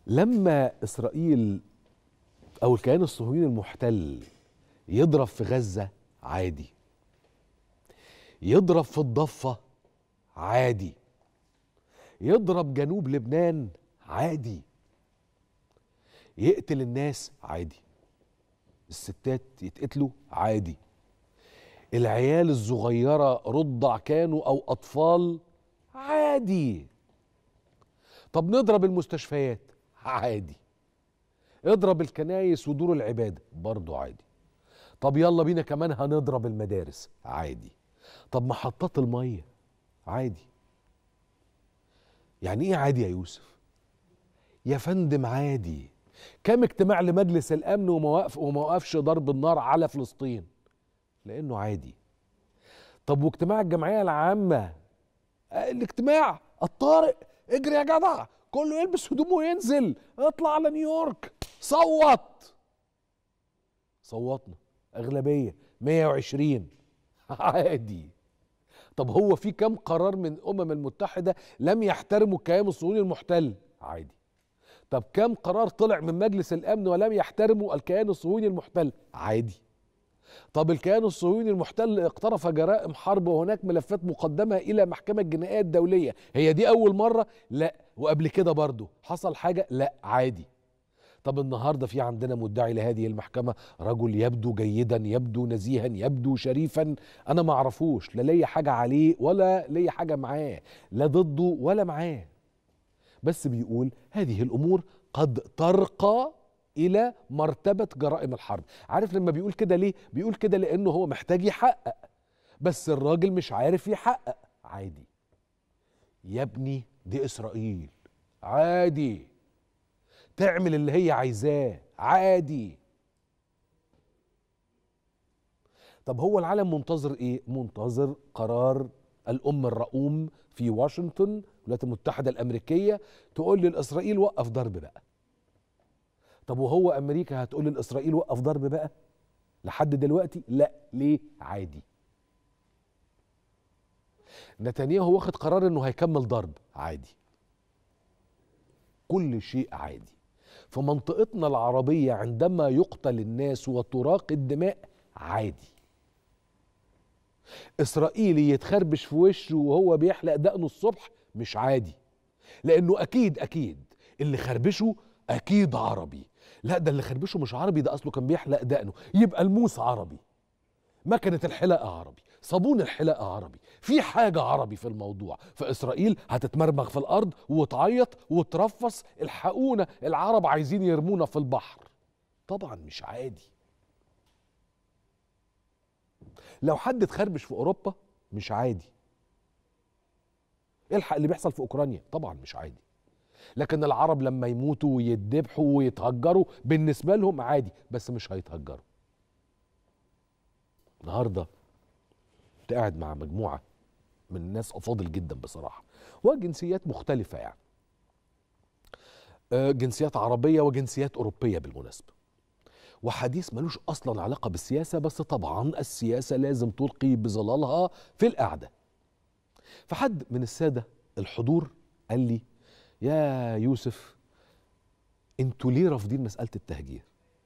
لما اسرائيل او الكيان الصهيوني المحتل يضرب في غزه عادي يضرب في الضفه عادي يضرب جنوب لبنان عادي يقتل الناس عادي الستات يتقتلوا عادي العيال الصغيرة رضع كانوا أو أطفال عادي طب نضرب المستشفيات عادي اضرب الكنايس ودور العبادة برضو عادي طب يلا بينا كمان هنضرب المدارس عادي طب محطات المية عادي يعني ايه عادي يا يوسف يا فندم عادي كم اجتماع لمجلس الامن وما وقف وما وقفش ضرب النار على فلسطين لانه عادي طب واجتماع الجمعيه العامه آه، الاجتماع الطارئ اجري يا جدع كله يلبس هدومه وينزل اطلع على نيويورك صوت صوتنا اغلبيه 120 عادي طب هو في كم قرار من الامم المتحده لم يحترموا الكيان الصهيوني المحتل عادي طب كم قرار طلع من مجلس الامن ولم يحترموا الكيان الصهيوني المحتل عادي طب الكيان الصهيوني المحتل اقترف جرائم حرب وهناك ملفات مقدمة إلى محكمة الجنائية الدولية هي دي أول مرة؟ لا وقبل كده برضو حصل حاجة؟ لا عادي طب النهاردة في عندنا مدعي لهذه المحكمة رجل يبدو جيدا يبدو نزيها يبدو شريفا أنا ما أعرفوش لا ليا حاجة عليه ولا ليا حاجة معاه لا ضده ولا معاه بس بيقول هذه الأمور قد ترقى الى مرتبه جرائم الحرب عارف لما بيقول كده ليه بيقول كده لانه هو محتاج يحقق بس الراجل مش عارف يحقق عادي يا ابني دي اسرائيل عادي تعمل اللي هي عايزاه عادي طب هو العالم منتظر ايه منتظر قرار الام الرؤوم في واشنطن الولايات المتحده الامريكيه تقول لاسرائيل وقف ضرب بقى طب وهو امريكا هتقول لاسرائيل وقف ضرب بقى لحد دلوقتي لا ليه عادي نتنياهو واخد قرار انه هيكمل ضرب عادي كل شيء عادي في منطقتنا العربية عندما يقتل الناس وتراق الدماء عادي إسرائيلي يتخربش في وشه وهو بيحلق دقنه الصبح مش عادي لأنه أكيد أكيد اللي خربشه أكيد عربي لا ده اللي خربشه مش عربي ده أصله كان بيحلق دقنه يبقى الموس عربي مكنة الحلاقة عربي صابون الحلاقة عربي في حاجة عربي في الموضوع فإسرائيل هتتمرمغ في الأرض وتعيط وترفص الحقونا العرب عايزين يرمونا في البحر طبعا مش عادي لو حد اتخربش في أوروبا مش عادي الحق اللي بيحصل في أوكرانيا طبعا مش عادي لكن العرب لما يموتوا ويتذبحوا ويتهجروا بالنسبة لهم عادي بس مش هيتهجروا النهارده كنت قاعد مع مجموعه من الناس افاضل جدا بصراحه وجنسيات مختلفه يعني آه، جنسيات عربيه وجنسيات اوروبيه بالمناسبه وحديث ملوش اصلا علاقه بالسياسه بس طبعا السياسه لازم تلقي بظلالها في القعده فحد من الساده الحضور قال لي يا يوسف انتوا ليه رافضين مساله التهجير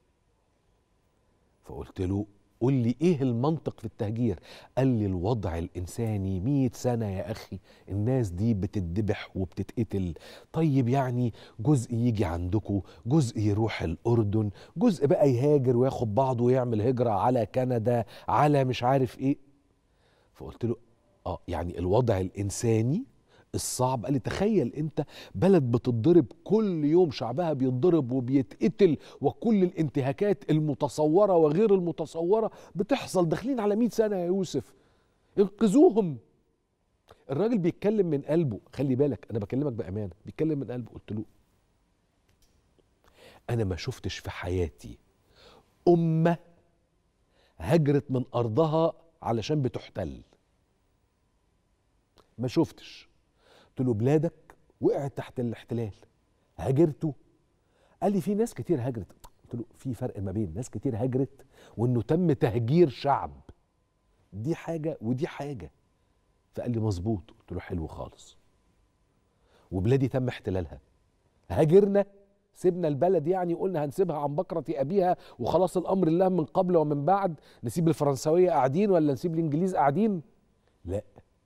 فقلت له قول لي ايه المنطق في التهجير قال لي الوضع الانساني مئة سنة يا اخي الناس دي بتتذبح وبتتقتل طيب يعني جزء يجي عندكم جزء يروح الاردن جزء بقى يهاجر وياخد بعضه ويعمل هجرة على كندا على مش عارف ايه فقلت له اه يعني الوضع الانساني الصعب قال لي تخيل انت بلد بتتضرب كل يوم شعبها بيتضرب وبيتقتل وكل الانتهاكات المتصورة وغير المتصورة بتحصل داخلين على 100 سنة يا يوسف انقذوهم الراجل بيتكلم من قلبه خلي بالك انا بكلمك بامانه بيتكلم من قلبه قلت له انا ما شفتش في حياتي امه هجرت من ارضها علشان بتحتل ما شفتش قلت له بلادك وقعت تحت الاحتلال هاجرتوا قال لي في ناس كتير هاجرت قلت له في فرق ما بين ناس كتير هاجرت وانه تم تهجير شعب دي حاجه ودي حاجه فقال لي مظبوط قلت له حلو خالص وبلادي تم احتلالها هاجرنا سيبنا البلد يعني قلنا هنسيبها عن بكرة أبيها وخلاص الأمر الله من قبل ومن بعد نسيب الفرنسوية قاعدين ولا نسيب الإنجليز قاعدين لا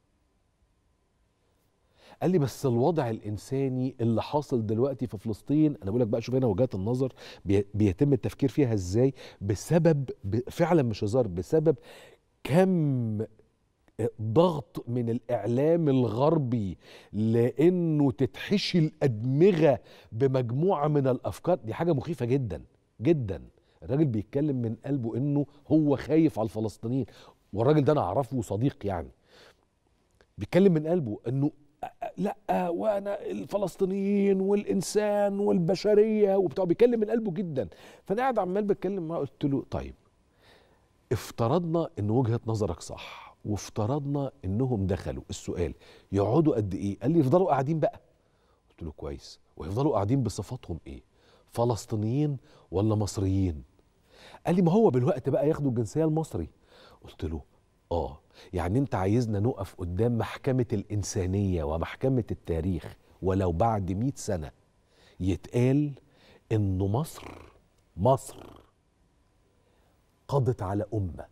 قال لي بس الوضع الانساني اللي حاصل دلوقتي في فلسطين انا بقول لك بقى شوف هنا وجهات النظر بي- بيتم التفكير فيها ازاي بسبب ب- فعلا مش هزار بسبب كم ضغط من الاعلام الغربي لانه تتحشي الادمغه بمجموعه من الافكار دي حاجه مخيفه جدا جدا الراجل بيتكلم من قلبه انه هو خايف على الفلسطينيين والراجل ده انا اعرفه صديق يعني بيتكلم من قلبه انه لا وانا الفلسطينيين والانسان والبشريه وبتاع بيتكلم من قلبه جدا فانا قاعد عمال بتكلم معاه قلت له طيب افترضنا ان وجهه نظرك صح وافترضنا انهم دخلوا السؤال يقعدوا قد ايه قال لي يفضلوا قاعدين بقى قلت له كويس ويفضلوا قاعدين بصفاتهم ايه فلسطينيين ولا مصريين قال لي ما هو بالوقت بقى ياخدوا الجنسيه المصري قلت له اه يعني انت عايزنا نقف قدام محكمه الانسانيه ومحكمه التاريخ ولو بعد مئة سنه يتقال ان مصر مصر قضت على امه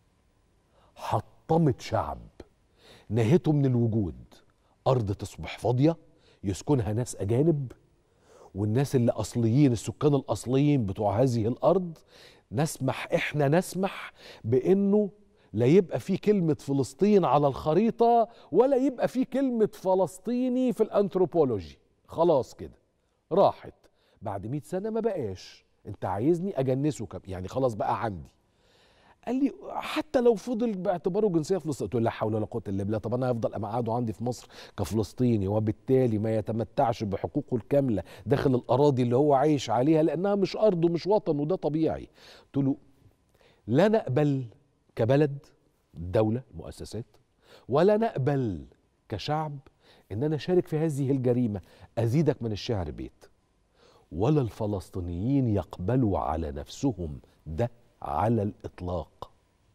حطمت شعب نهته من الوجود ارض تصبح فاضيه يسكنها ناس اجانب والناس اللي اصليين السكان الاصليين بتوع هذه الارض نسمح احنا نسمح بانه لا يبقى في كلمة فلسطين على الخريطة ولا يبقى في كلمة فلسطيني في الأنثروبولوجي خلاص كده راحت بعد مئة سنة ما بقاش انت عايزني أجنسه كم يعني خلاص بقى عندي قال لي حتى لو فضل باعتباره جنسيه فلسطينيه قلت له لا حول ولا قوه الا بالله طب انا هفضل مقعده عندي في مصر كفلسطيني وبالتالي ما يتمتعش بحقوقه الكامله داخل الاراضي اللي هو عايش عليها لانها مش ارضه مش وطن وده طبيعي قلت له لا نقبل كبلد دولة مؤسسات ولا نقبل كشعب ان انا اشارك في هذه الجريمة ازيدك من الشعر بيت ولا الفلسطينيين يقبلوا على نفسهم ده على الاطلاق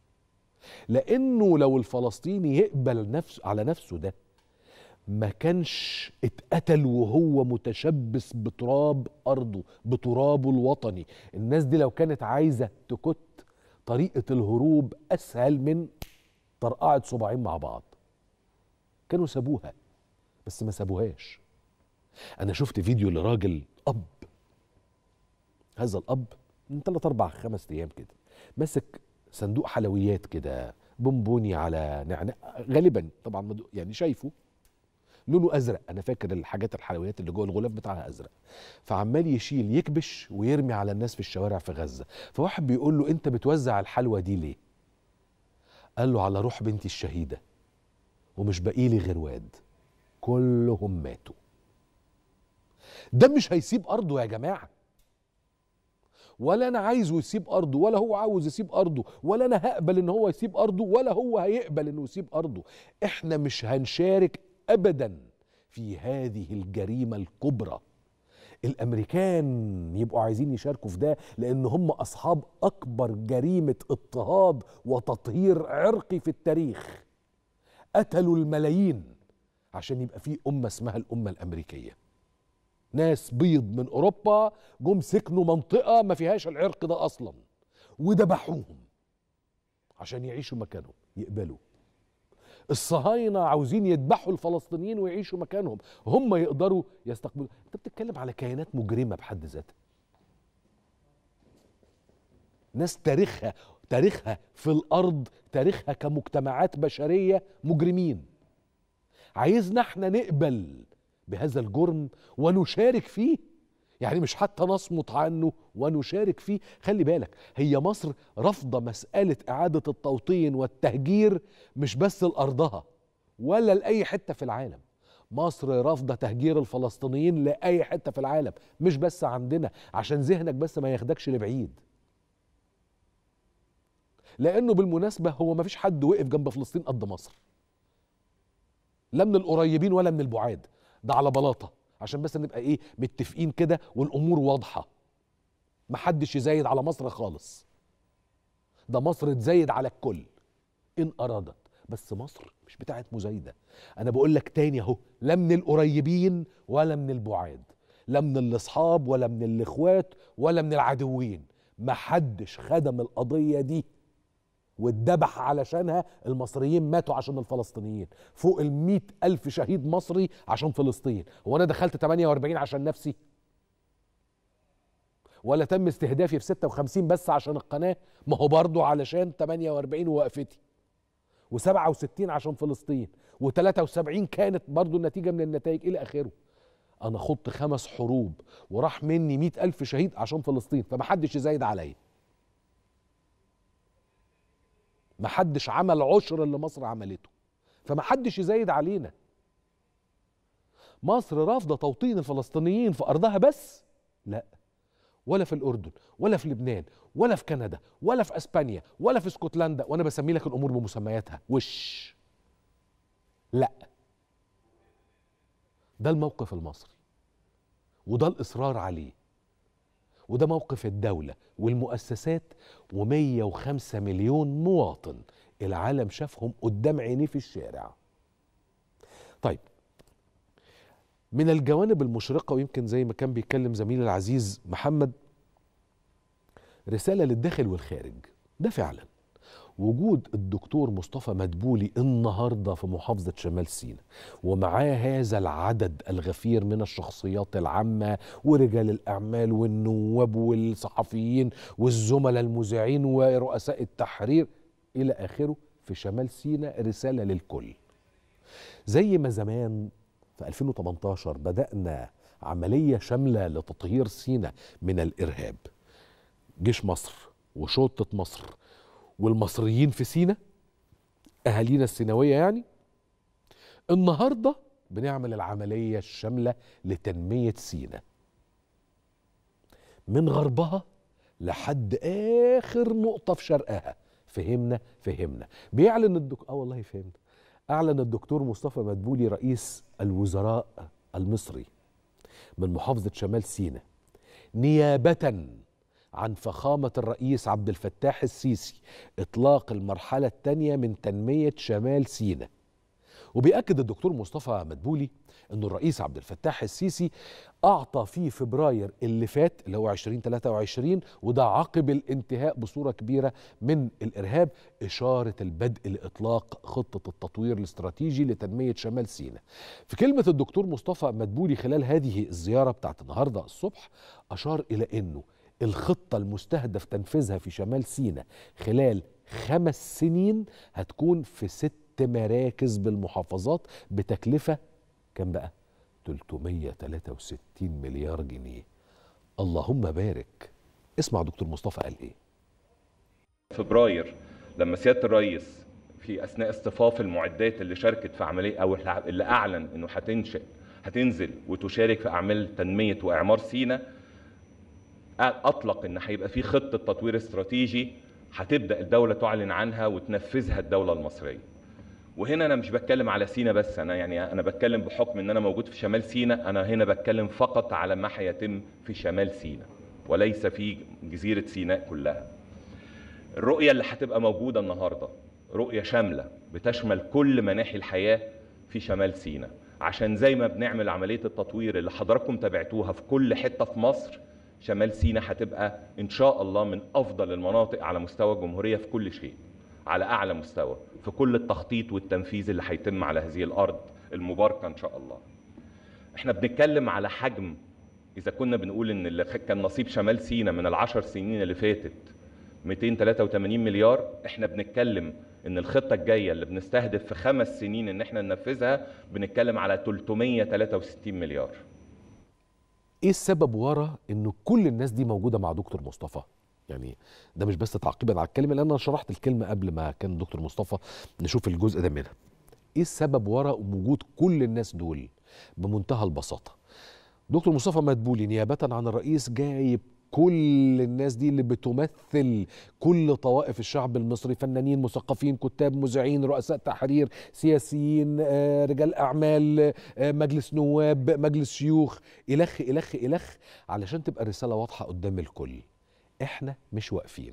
لانه لو الفلسطيني يقبل نفسه على نفسه ده ما كانش اتقتل وهو متشبث بتراب ارضه بترابه الوطني الناس دي لو كانت عايزه تكت طريقه الهروب اسهل من طرقعه صباعين مع بعض كانوا سابوها بس ما سابوهاش انا شفت فيديو لراجل اب هذا الاب من 3 4 5 ايام كده ماسك صندوق حلويات كده بونبوني على نعناع غالبا طبعا مدو- يعني شايفه لونه ازرق انا فاكر الحاجات الحلويات اللي جوه الغلاف بتاعها ازرق فعمال يشيل يكبش ويرمي على الناس في الشوارع في غزه فواحد بيقول له انت بتوزع الحلوى دي ليه قال له على روح بنتي الشهيده ومش باقي لي غير واد كلهم ماتوا ده مش هيسيب ارضه يا جماعه ولا انا عايزه يسيب ارضه ولا هو عاوز يسيب ارضه ولا انا هقبل ان هو يسيب ارضه ولا هو هيقبل انه يسيب ارضه احنا مش هنشارك ابدا في هذه الجريمه الكبرى الامريكان يبقوا عايزين يشاركوا في ده لان هم اصحاب اكبر جريمه اضطهاد وتطهير عرقي في التاريخ قتلوا الملايين عشان يبقى في امه اسمها الامه الامريكيه ناس بيض من اوروبا جم سكنوا منطقه ما فيهاش العرق ده اصلا وذبحوهم عشان يعيشوا مكانهم يقبلوا الصهاينه عاوزين يذبحوا الفلسطينيين ويعيشوا مكانهم هم يقدروا يستقبلوا انت بتتكلم على كيانات مجرمه بحد ذاتها ناس تاريخها تاريخها في الارض تاريخها كمجتمعات بشريه مجرمين عايزنا احنا نقبل بهذا الجرم ونشارك فيه يعني مش حتى نصمت عنه ونشارك فيه خلي بالك هي مصر رافضة مسألة إعادة التوطين والتهجير مش بس لأرضها ولا لأي حتة في العالم مصر رافضة تهجير الفلسطينيين لأي حتة في العالم مش بس عندنا عشان ذهنك بس ما ياخدكش لبعيد لأنه بالمناسبة هو ما فيش حد وقف جنب فلسطين قد مصر لا من القريبين ولا من البعاد ده على بلاطه عشان بس نبقى ايه متفقين كده والامور واضحه محدش يزايد على مصر خالص ده مصر تزايد على الكل ان ارادت بس مصر مش بتاعت مزايده انا بقول لك تاني اهو لا من القريبين ولا من البعاد لا من الاصحاب ولا من الاخوات ولا من العدوين محدش خدم القضيه دي واتذبح علشانها المصريين ماتوا عشان الفلسطينيين فوق ال ألف شهيد مصري عشان فلسطين هو أنا دخلت 48 عشان نفسي ولا تم استهدافي في 56 بس عشان القناة ما هو برضه علشان 48 ووقفتي و67 عشان فلسطين و73 كانت برضه النتيجة من النتائج إلى آخره أنا خضت خمس حروب وراح مني 100 ألف شهيد عشان فلسطين فمحدش يزايد عليا محدش عمل عشر اللي مصر عملته فمحدش يزايد علينا مصر رافضة توطين الفلسطينيين في أرضها بس لا ولا في الأردن ولا في لبنان ولا في كندا ولا في أسبانيا ولا في اسكتلندا وأنا بسمي لك الأمور بمسمياتها وش لا ده الموقف المصري وده الإصرار عليه وده موقف الدولة والمؤسسات و105 مليون مواطن العالم شافهم قدام عينيه في الشارع طيب من الجوانب المشرقة ويمكن زي ما كان بيتكلم زميلي العزيز محمد رسالة للداخل والخارج ده فعلا وجود الدكتور مصطفى مدبولي النهارده في محافظه شمال سيناء ومعاه هذا العدد الغفير من الشخصيات العامه ورجال الاعمال والنواب والصحفيين والزملاء المذيعين ورؤساء التحرير الى اخره في شمال سيناء رساله للكل. زي ما زمان في 2018 بدانا عمليه شامله لتطهير سيناء من الارهاب. جيش مصر وشرطه مصر والمصريين في سينا اهالينا السيناويه يعني النهارده بنعمل العمليه الشامله لتنميه سينا من غربها لحد اخر نقطه في شرقها فهمنا فهمنا بيعلن الدك... اه والله فهمت اعلن الدكتور مصطفى مدبولي رئيس الوزراء المصري من محافظه شمال سينا نيابه عن فخامة الرئيس عبد الفتاح السيسي إطلاق المرحلة الثانية من تنمية شمال سيناء وبيأكد الدكتور مصطفى مدبولي أن الرئيس عبد الفتاح السيسي أعطى في فبراير اللي فات اللي هو 2023 وده عقب الانتهاء بصورة كبيرة من الإرهاب إشارة البدء لإطلاق خطة التطوير الاستراتيجي لتنمية شمال سيناء في كلمة الدكتور مصطفى مدبولي خلال هذه الزيارة بتاعت النهاردة الصبح أشار إلى أنه الخطة المستهدف تنفيذها في شمال سيناء خلال خمس سنين هتكون في ست مراكز بالمحافظات بتكلفة كم بقى 363 مليار جنيه اللهم بارك اسمع دكتور مصطفى قال ايه فبراير لما سياده الرئيس في اثناء اصطفاف المعدات اللي شاركت في عمليه او اللي اعلن انه هتنشئ هتنزل وتشارك في اعمال تنميه واعمار سينا اطلق ان هيبقى في خطه تطوير استراتيجي هتبدا الدوله تعلن عنها وتنفذها الدوله المصريه وهنا انا مش بتكلم على سينا بس انا يعني انا بتكلم بحكم ان انا موجود في شمال سينا انا هنا بتكلم فقط على ما هيتم في شمال سينا وليس في جزيره سيناء كلها الرؤيه اللي هتبقى موجوده النهارده رؤيه شامله بتشمل كل مناحي الحياه في شمال سينا عشان زي ما بنعمل عمليه التطوير اللي حضراتكم تابعتوها في كل حته في مصر شمال سينا هتبقى ان شاء الله من افضل المناطق على مستوى الجمهوريه في كل شيء على اعلى مستوى في كل التخطيط والتنفيذ اللي هيتم على هذه الارض المباركه ان شاء الله احنا بنتكلم على حجم اذا كنا بنقول ان اللي كان نصيب شمال سينا من العشر سنين اللي فاتت 283 مليار احنا بنتكلم ان الخطه الجايه اللي بنستهدف في خمس سنين ان احنا ننفذها بنتكلم على 363 مليار ايه السبب ورا انه كل الناس دي موجوده مع دكتور مصطفى يعني ده مش بس تعقيبا على الكلمه لان انا شرحت الكلمه قبل ما كان دكتور مصطفى نشوف الجزء ده منها ايه السبب ورا وجود كل الناس دول بمنتهى البساطه دكتور مصطفى مدبولي نيابه عن الرئيس جايب كل الناس دي اللي بتمثل كل طوائف الشعب المصري فنانين مثقفين كتاب مذيعين رؤساء تحرير سياسيين آه، رجال اعمال آه، مجلس نواب مجلس شيوخ الخ الخ الخ علشان تبقى الرساله واضحه قدام الكل احنا مش واقفين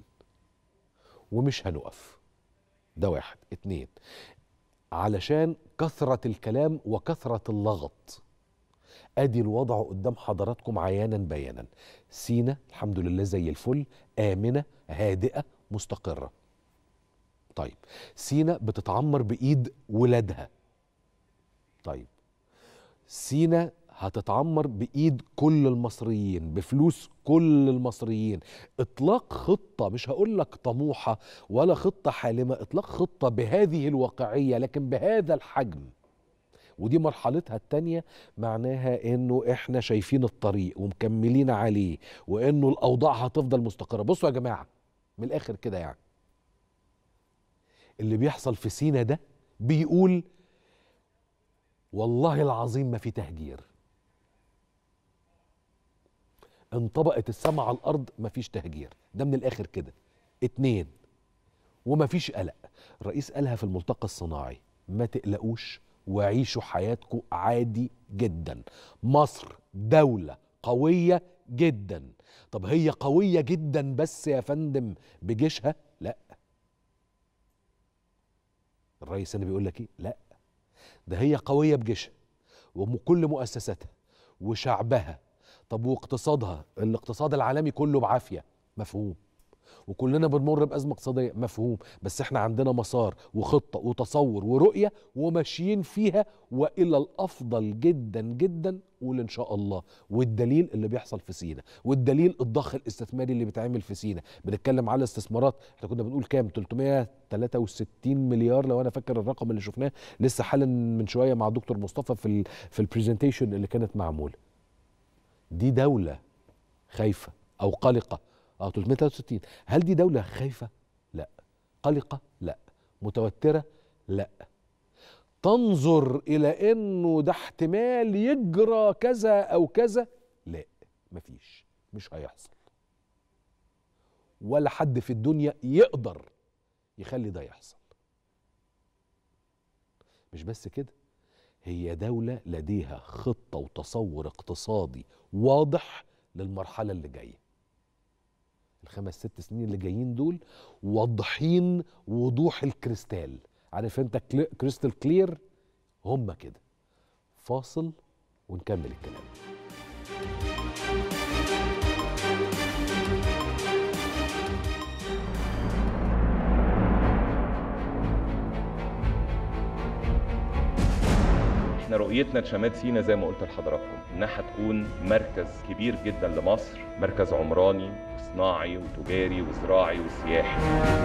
ومش هنقف ده واحد اتنين علشان كثرة الكلام وكثرة اللغط ادي الوضع قدام حضراتكم عيانا بيانا سينا الحمد لله زي الفل امنه هادئه مستقره طيب سينا بتتعمر بايد ولادها طيب سينا هتتعمر بايد كل المصريين بفلوس كل المصريين اطلاق خطه مش هقول لك طموحه ولا خطه حالمه اطلاق خطه بهذه الواقعيه لكن بهذا الحجم ودي مرحلتها التانية معناها انه احنا شايفين الطريق ومكملين عليه وانه الاوضاع هتفضل مستقرة بصوا يا جماعة من الاخر كده يعني اللي بيحصل في سينا ده بيقول والله العظيم ما في تهجير انطبقت السماء على الارض ما فيش تهجير ده من الاخر كده اتنين وما فيش قلق الرئيس قالها في الملتقى الصناعي ما تقلقوش وعيشوا حياتكم عادي جدا مصر دولة قوية جدا طب هي قوية جدا بس يا فندم بجيشها لا الرئيس هنا بيقول لك ايه لا ده هي قوية بجيشها وكل مؤسساتها وشعبها طب واقتصادها الاقتصاد العالمي كله بعافية مفهوم وكلنا بنمر بأزمة اقتصادية مفهوم بس احنا عندنا مسار وخطة وتصور ورؤية وماشيين فيها وإلى الأفضل جدا جدا قول إن شاء الله والدليل اللي بيحصل في سينا والدليل الضخ الاستثماري اللي بيتعمل في سينا بنتكلم على استثمارات احنا كنا بنقول كام 363 مليار لو انا فاكر الرقم اللي شفناه لسه حالا من شويه مع دكتور مصطفى في ال في البرزنتيشن اللي كانت معموله دي دوله خايفه او قلقه اه 363 هل دي دولة خايفة؟ لا قلقة؟ لا متوترة؟ لا تنظر إلى إنه ده احتمال يجرى كذا أو كذا؟ لا مفيش مش هيحصل ولا حد في الدنيا يقدر يخلي ده يحصل مش بس كده هي دولة لديها خطة وتصور اقتصادي واضح للمرحلة اللي جايه الخمس ست سنين اللي جايين دول واضحين وضوح الكريستال عارف انت كلي كريستال كلير هم كده فاصل ونكمل الكلام احنا رؤيتنا لشمال سينا زي ما قلت لحضراتكم انها هتكون مركز كبير جدا لمصر مركز عمراني وصناعي وتجاري وزراعي وسياحي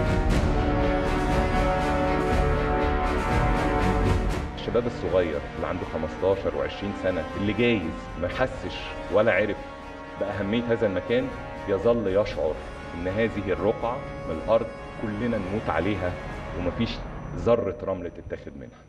الشباب الصغير اللي عنده 15 و20 سنة اللي جايز ما حسش ولا عرف بأهمية هذا المكان يظل يشعر إن هذه الرقعة من الأرض كلنا نموت عليها ومفيش ذرة رمل تتاخد منها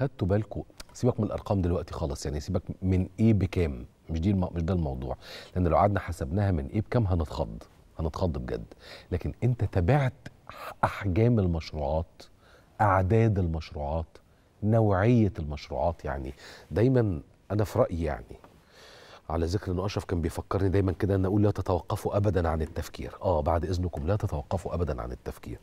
خدتوا بالكم سيبك من الارقام دلوقتي خالص يعني سيبك من ايه بكام مش دي الم... مش ده الموضوع لان لو قعدنا حسبناها من ايه بكام هنتخض هنتخض بجد لكن انت تابعت احجام المشروعات اعداد المشروعات نوعيه المشروعات يعني دايما انا في رايي يعني على ذكر ان اشرف كان بيفكرني دايما كده ان اقول لا تتوقفوا ابدا عن التفكير اه بعد اذنكم لا تتوقفوا ابدا عن التفكير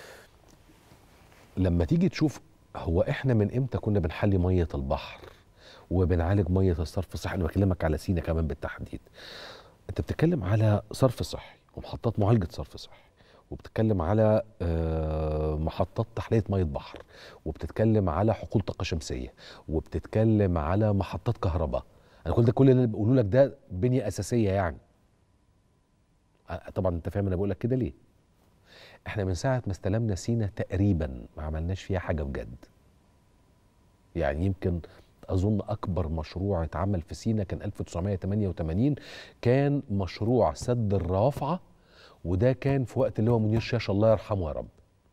لما تيجي تشوف هو احنا من امتى كنا بنحلي ميه البحر وبنعالج ميه الصرف الصحي انا بكلمك على سينا كمان بالتحديد انت بتتكلم على صرف صحي ومحطات معالجه صرف صحي وبتتكلم على آه، محطات تحليه ميه بحر وبتتكلم على حقول طاقه شمسيه وبتتكلم على محطات كهرباء انا كل ده كل اللي بقوله لك ده بنيه اساسيه يعني آه، طبعا انت فاهم انا بقول لك كده ليه احنا من ساعه ما استلمنا سينا تقريبا ما عملناش فيها حاجه بجد يعني يمكن اظن اكبر مشروع اتعمل في سينا كان 1988 كان مشروع سد الرافعه وده كان في وقت اللي هو منير شاشه الله يرحمه يا رب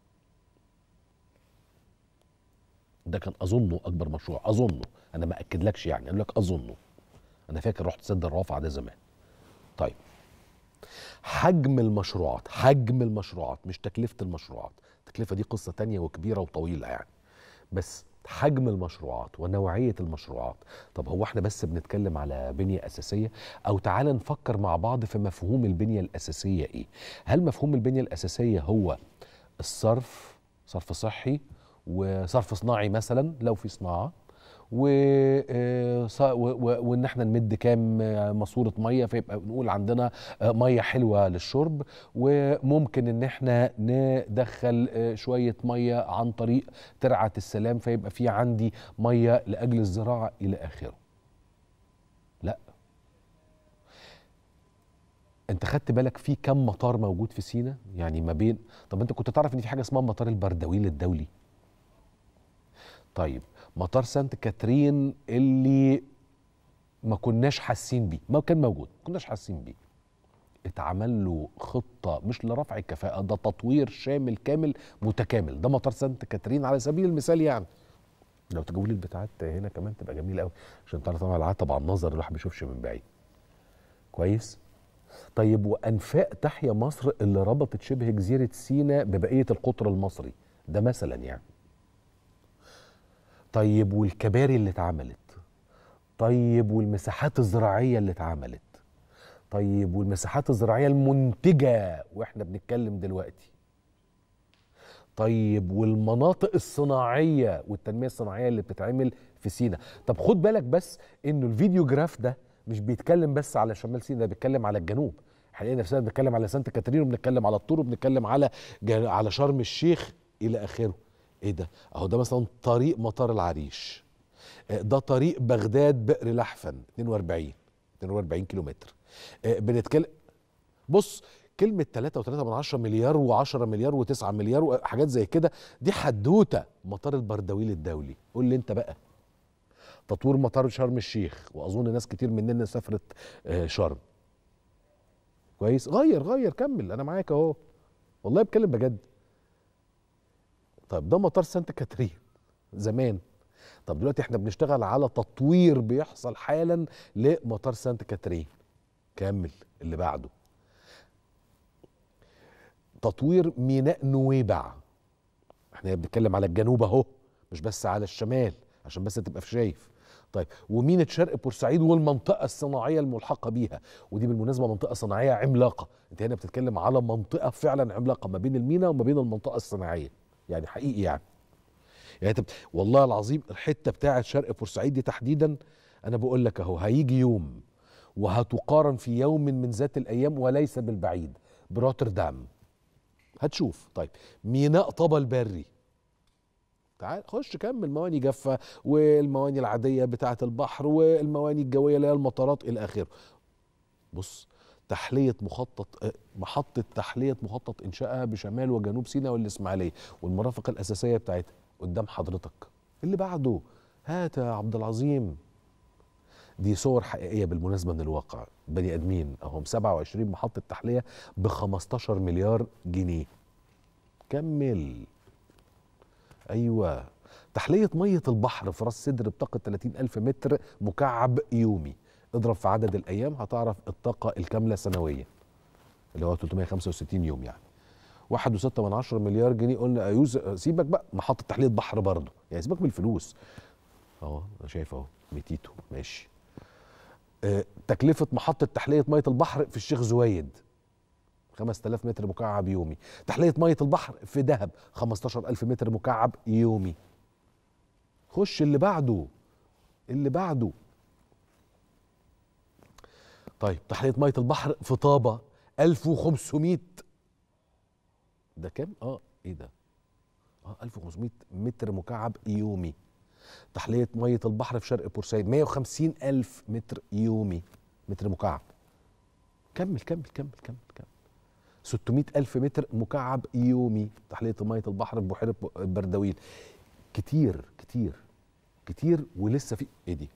ده كان اظنه اكبر مشروع اظنه انا ما اكدلكش يعني اقول لك اظنه انا فاكر رحت سد الرافعه ده زمان طيب حجم المشروعات حجم المشروعات مش تكلفة المشروعات التكلفة دي قصة تانية وكبيرة وطويلة يعني بس حجم المشروعات ونوعية المشروعات طب هو احنا بس بنتكلم على بنية أساسية أو تعال نفكر مع بعض في مفهوم البنية الأساسية إيه هل مفهوم البنية الأساسية هو الصرف صرف صحي وصرف صناعي مثلا لو في صناعة و... آه، ص- و... و... وان احنا نمد كام آه، ماسوره ميه فيبقى نقول عندنا آه، ميه حلوه للشرب وممكن ان احنا ندخل آه، شويه ميه عن طريق ترعه السلام فيبقى في عندي ميه لاجل الزراعه الى اخره لا انت خدت بالك في كم مطار موجود في سينا يعني ما بين طب انت كنت تعرف ان في حاجه اسمها مطار البردويل الدولي طيب مطار سانت كاترين اللي ما كناش حاسين بيه ما كان موجود ما كناش حاسين بيه اتعمل له خطة مش لرفع الكفاءة ده تطوير شامل كامل متكامل ده مطار سانت كاترين على سبيل المثال يعني لو تجيبوا لي البتاعات هنا كمان تبقى جميلة قوي عشان تعرف طبعا العتب على النظر الواحد ما بيشوفش من بعيد كويس طيب وانفاق تحيا مصر اللي ربطت شبه جزيرة سيناء ببقية القطر المصري ده مثلا يعني طيب والكباري اللي اتعملت طيب والمساحات الزراعية اللي اتعملت طيب والمساحات الزراعية المنتجة واحنا بنتكلم دلوقتي طيب والمناطق الصناعية والتنمية الصناعية اللي بتتعمل في سينا طب خد بالك بس انه الفيديو جراف ده مش بيتكلم بس على شمال سينا ده بيتكلم على الجنوب حاليا نفسنا بنتكلم على سانت كاترين وبنتكلم على الطور وبنتكلم على جن- على شرم الشيخ الى اخره ايه ده اهو ده مثلا طريق مطار العريش آه، ده طريق بغداد بئر لحفن 42 42 كيلومتر آه، بنتكلم بص كلمة 3.3 من 10 مليار و10 مليار و9 مليار وحاجات زي كده دي حدوتة مطار البردويل الدولي قول لي انت بقى تطوير مطار شرم الشيخ واظن ناس كتير مننا سافرت آه، شرم كويس غير غير كمل انا معاك اهو والله بتكلم بجد طيب ده مطار سانت كاترين زمان طب دلوقتي احنا بنشتغل على تطوير بيحصل حالا لمطار سانت كاترين كمل اللي بعده تطوير ميناء نويبع احنا بنتكلم على الجنوب اهو مش بس على الشمال عشان بس تبقى في شايف طيب وميناء شرق بورسعيد والمنطقه الصناعيه الملحقه بيها ودي بالمناسبه منطقه صناعيه عملاقه انت هنا بتتكلم على منطقه فعلا عملاقه ما بين الميناء وما بين المنطقه الصناعيه يعني حقيقي يعني يعني انت بت... والله العظيم الحته بتاعه شرق بورسعيد دي تحديدا انا بقول لك اهو هيجي يوم وهتقارن في يوم من ذات الايام وليس بالبعيد بروتردام هتشوف طيب ميناء طبا البري تعال خش كمل مواني جافة والمواني العادية بتاعة البحر والمواني الجوية اللي هي المطارات إلى آخره بص تحلية مخطط آه، محطة تحلية مخطط إنشائها بشمال وجنوب سيناء والإسماعيلية والمرافق الأساسية بتاعتها قدام حضرتك اللي بعده هات يا عبد العظيم دي صور حقيقية بالمناسبة من الواقع بني آدمين أهم 27 محطة تحلية ب 15 مليار جنيه كمل ايوه تحليه ميه البحر في راس سدر بطاقه 30 الف متر مكعب يومي اضرب في عدد الايام هتعرف الطاقه الكامله سنويا اللي هو 365 يوم يعني واحد وستة من عشرة مليار جنيه قلنا يوز سيبك بقى محطة تحلية بحر برضه يعني سيبك من الفلوس اهو انا شايف اهو ميتيتو ماشي آه تكلفة محطة تحلية مية البحر في الشيخ زويد 5000 متر مكعب يومي تحلية مية البحر في دهب 15000 متر مكعب يومي خش اللي بعده اللي بعده طيب تحلية مية البحر في طابة 1500 ده كام؟ اه ايه ده؟ اه 1500 متر مكعب يومي تحلية مية البحر في شرق بورسعيد 150 ألف متر يومي متر مكعب كمل كمل كمل كمل كمل 600 ألف متر مكعب يومي تحلية مية البحر في بحيرة بردويل كتير كتير كتير ولسه في ايه دي؟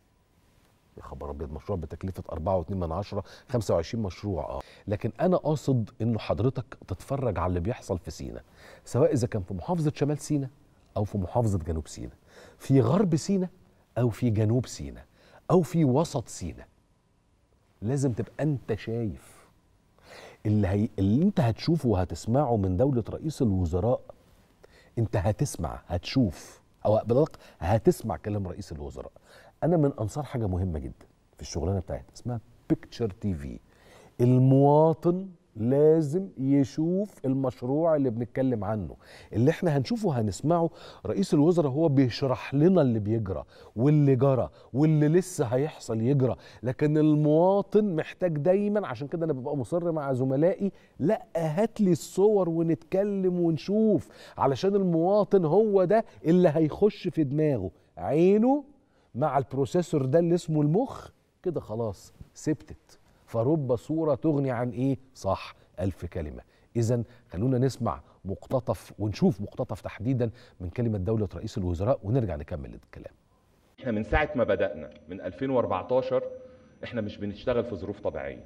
يا خبر ابيض مشروع بتكلفه 4.2 من عشرة 25 مشروع اه لكن انا قاصد انه حضرتك تتفرج على اللي بيحصل في سينا سواء اذا كان في محافظه شمال سينا او في محافظه جنوب سينا في غرب سينا او في جنوب سينا او في وسط سينا لازم تبقى انت شايف اللي, هي... اللي انت هتشوفه وهتسمعه من دوله رئيس الوزراء انت هتسمع هتشوف او بالدق هتسمع كلام رئيس الوزراء انا من انصار حاجه مهمه جدا في الشغلانه بتاعتنا اسمها بيكتشر تي في المواطن لازم يشوف المشروع اللي بنتكلم عنه اللي احنا هنشوفه هنسمعه رئيس الوزراء هو بيشرح لنا اللي بيجرى واللي جرى واللي لسه هيحصل يجرى لكن المواطن محتاج دايما عشان كده انا ببقى مصر مع زملائي لا هات لي الصور ونتكلم ونشوف علشان المواطن هو ده اللي هيخش في دماغه عينه مع البروسيسور ده اللي اسمه المخ كده خلاص سبتت فرب صورة تغني عن ايه صح ألف كلمة إذا خلونا نسمع مقتطف ونشوف مقتطف تحديدا من كلمة دولة رئيس الوزراء ونرجع نكمل الكلام احنا من ساعة ما بدأنا من 2014 احنا مش بنشتغل في ظروف طبيعية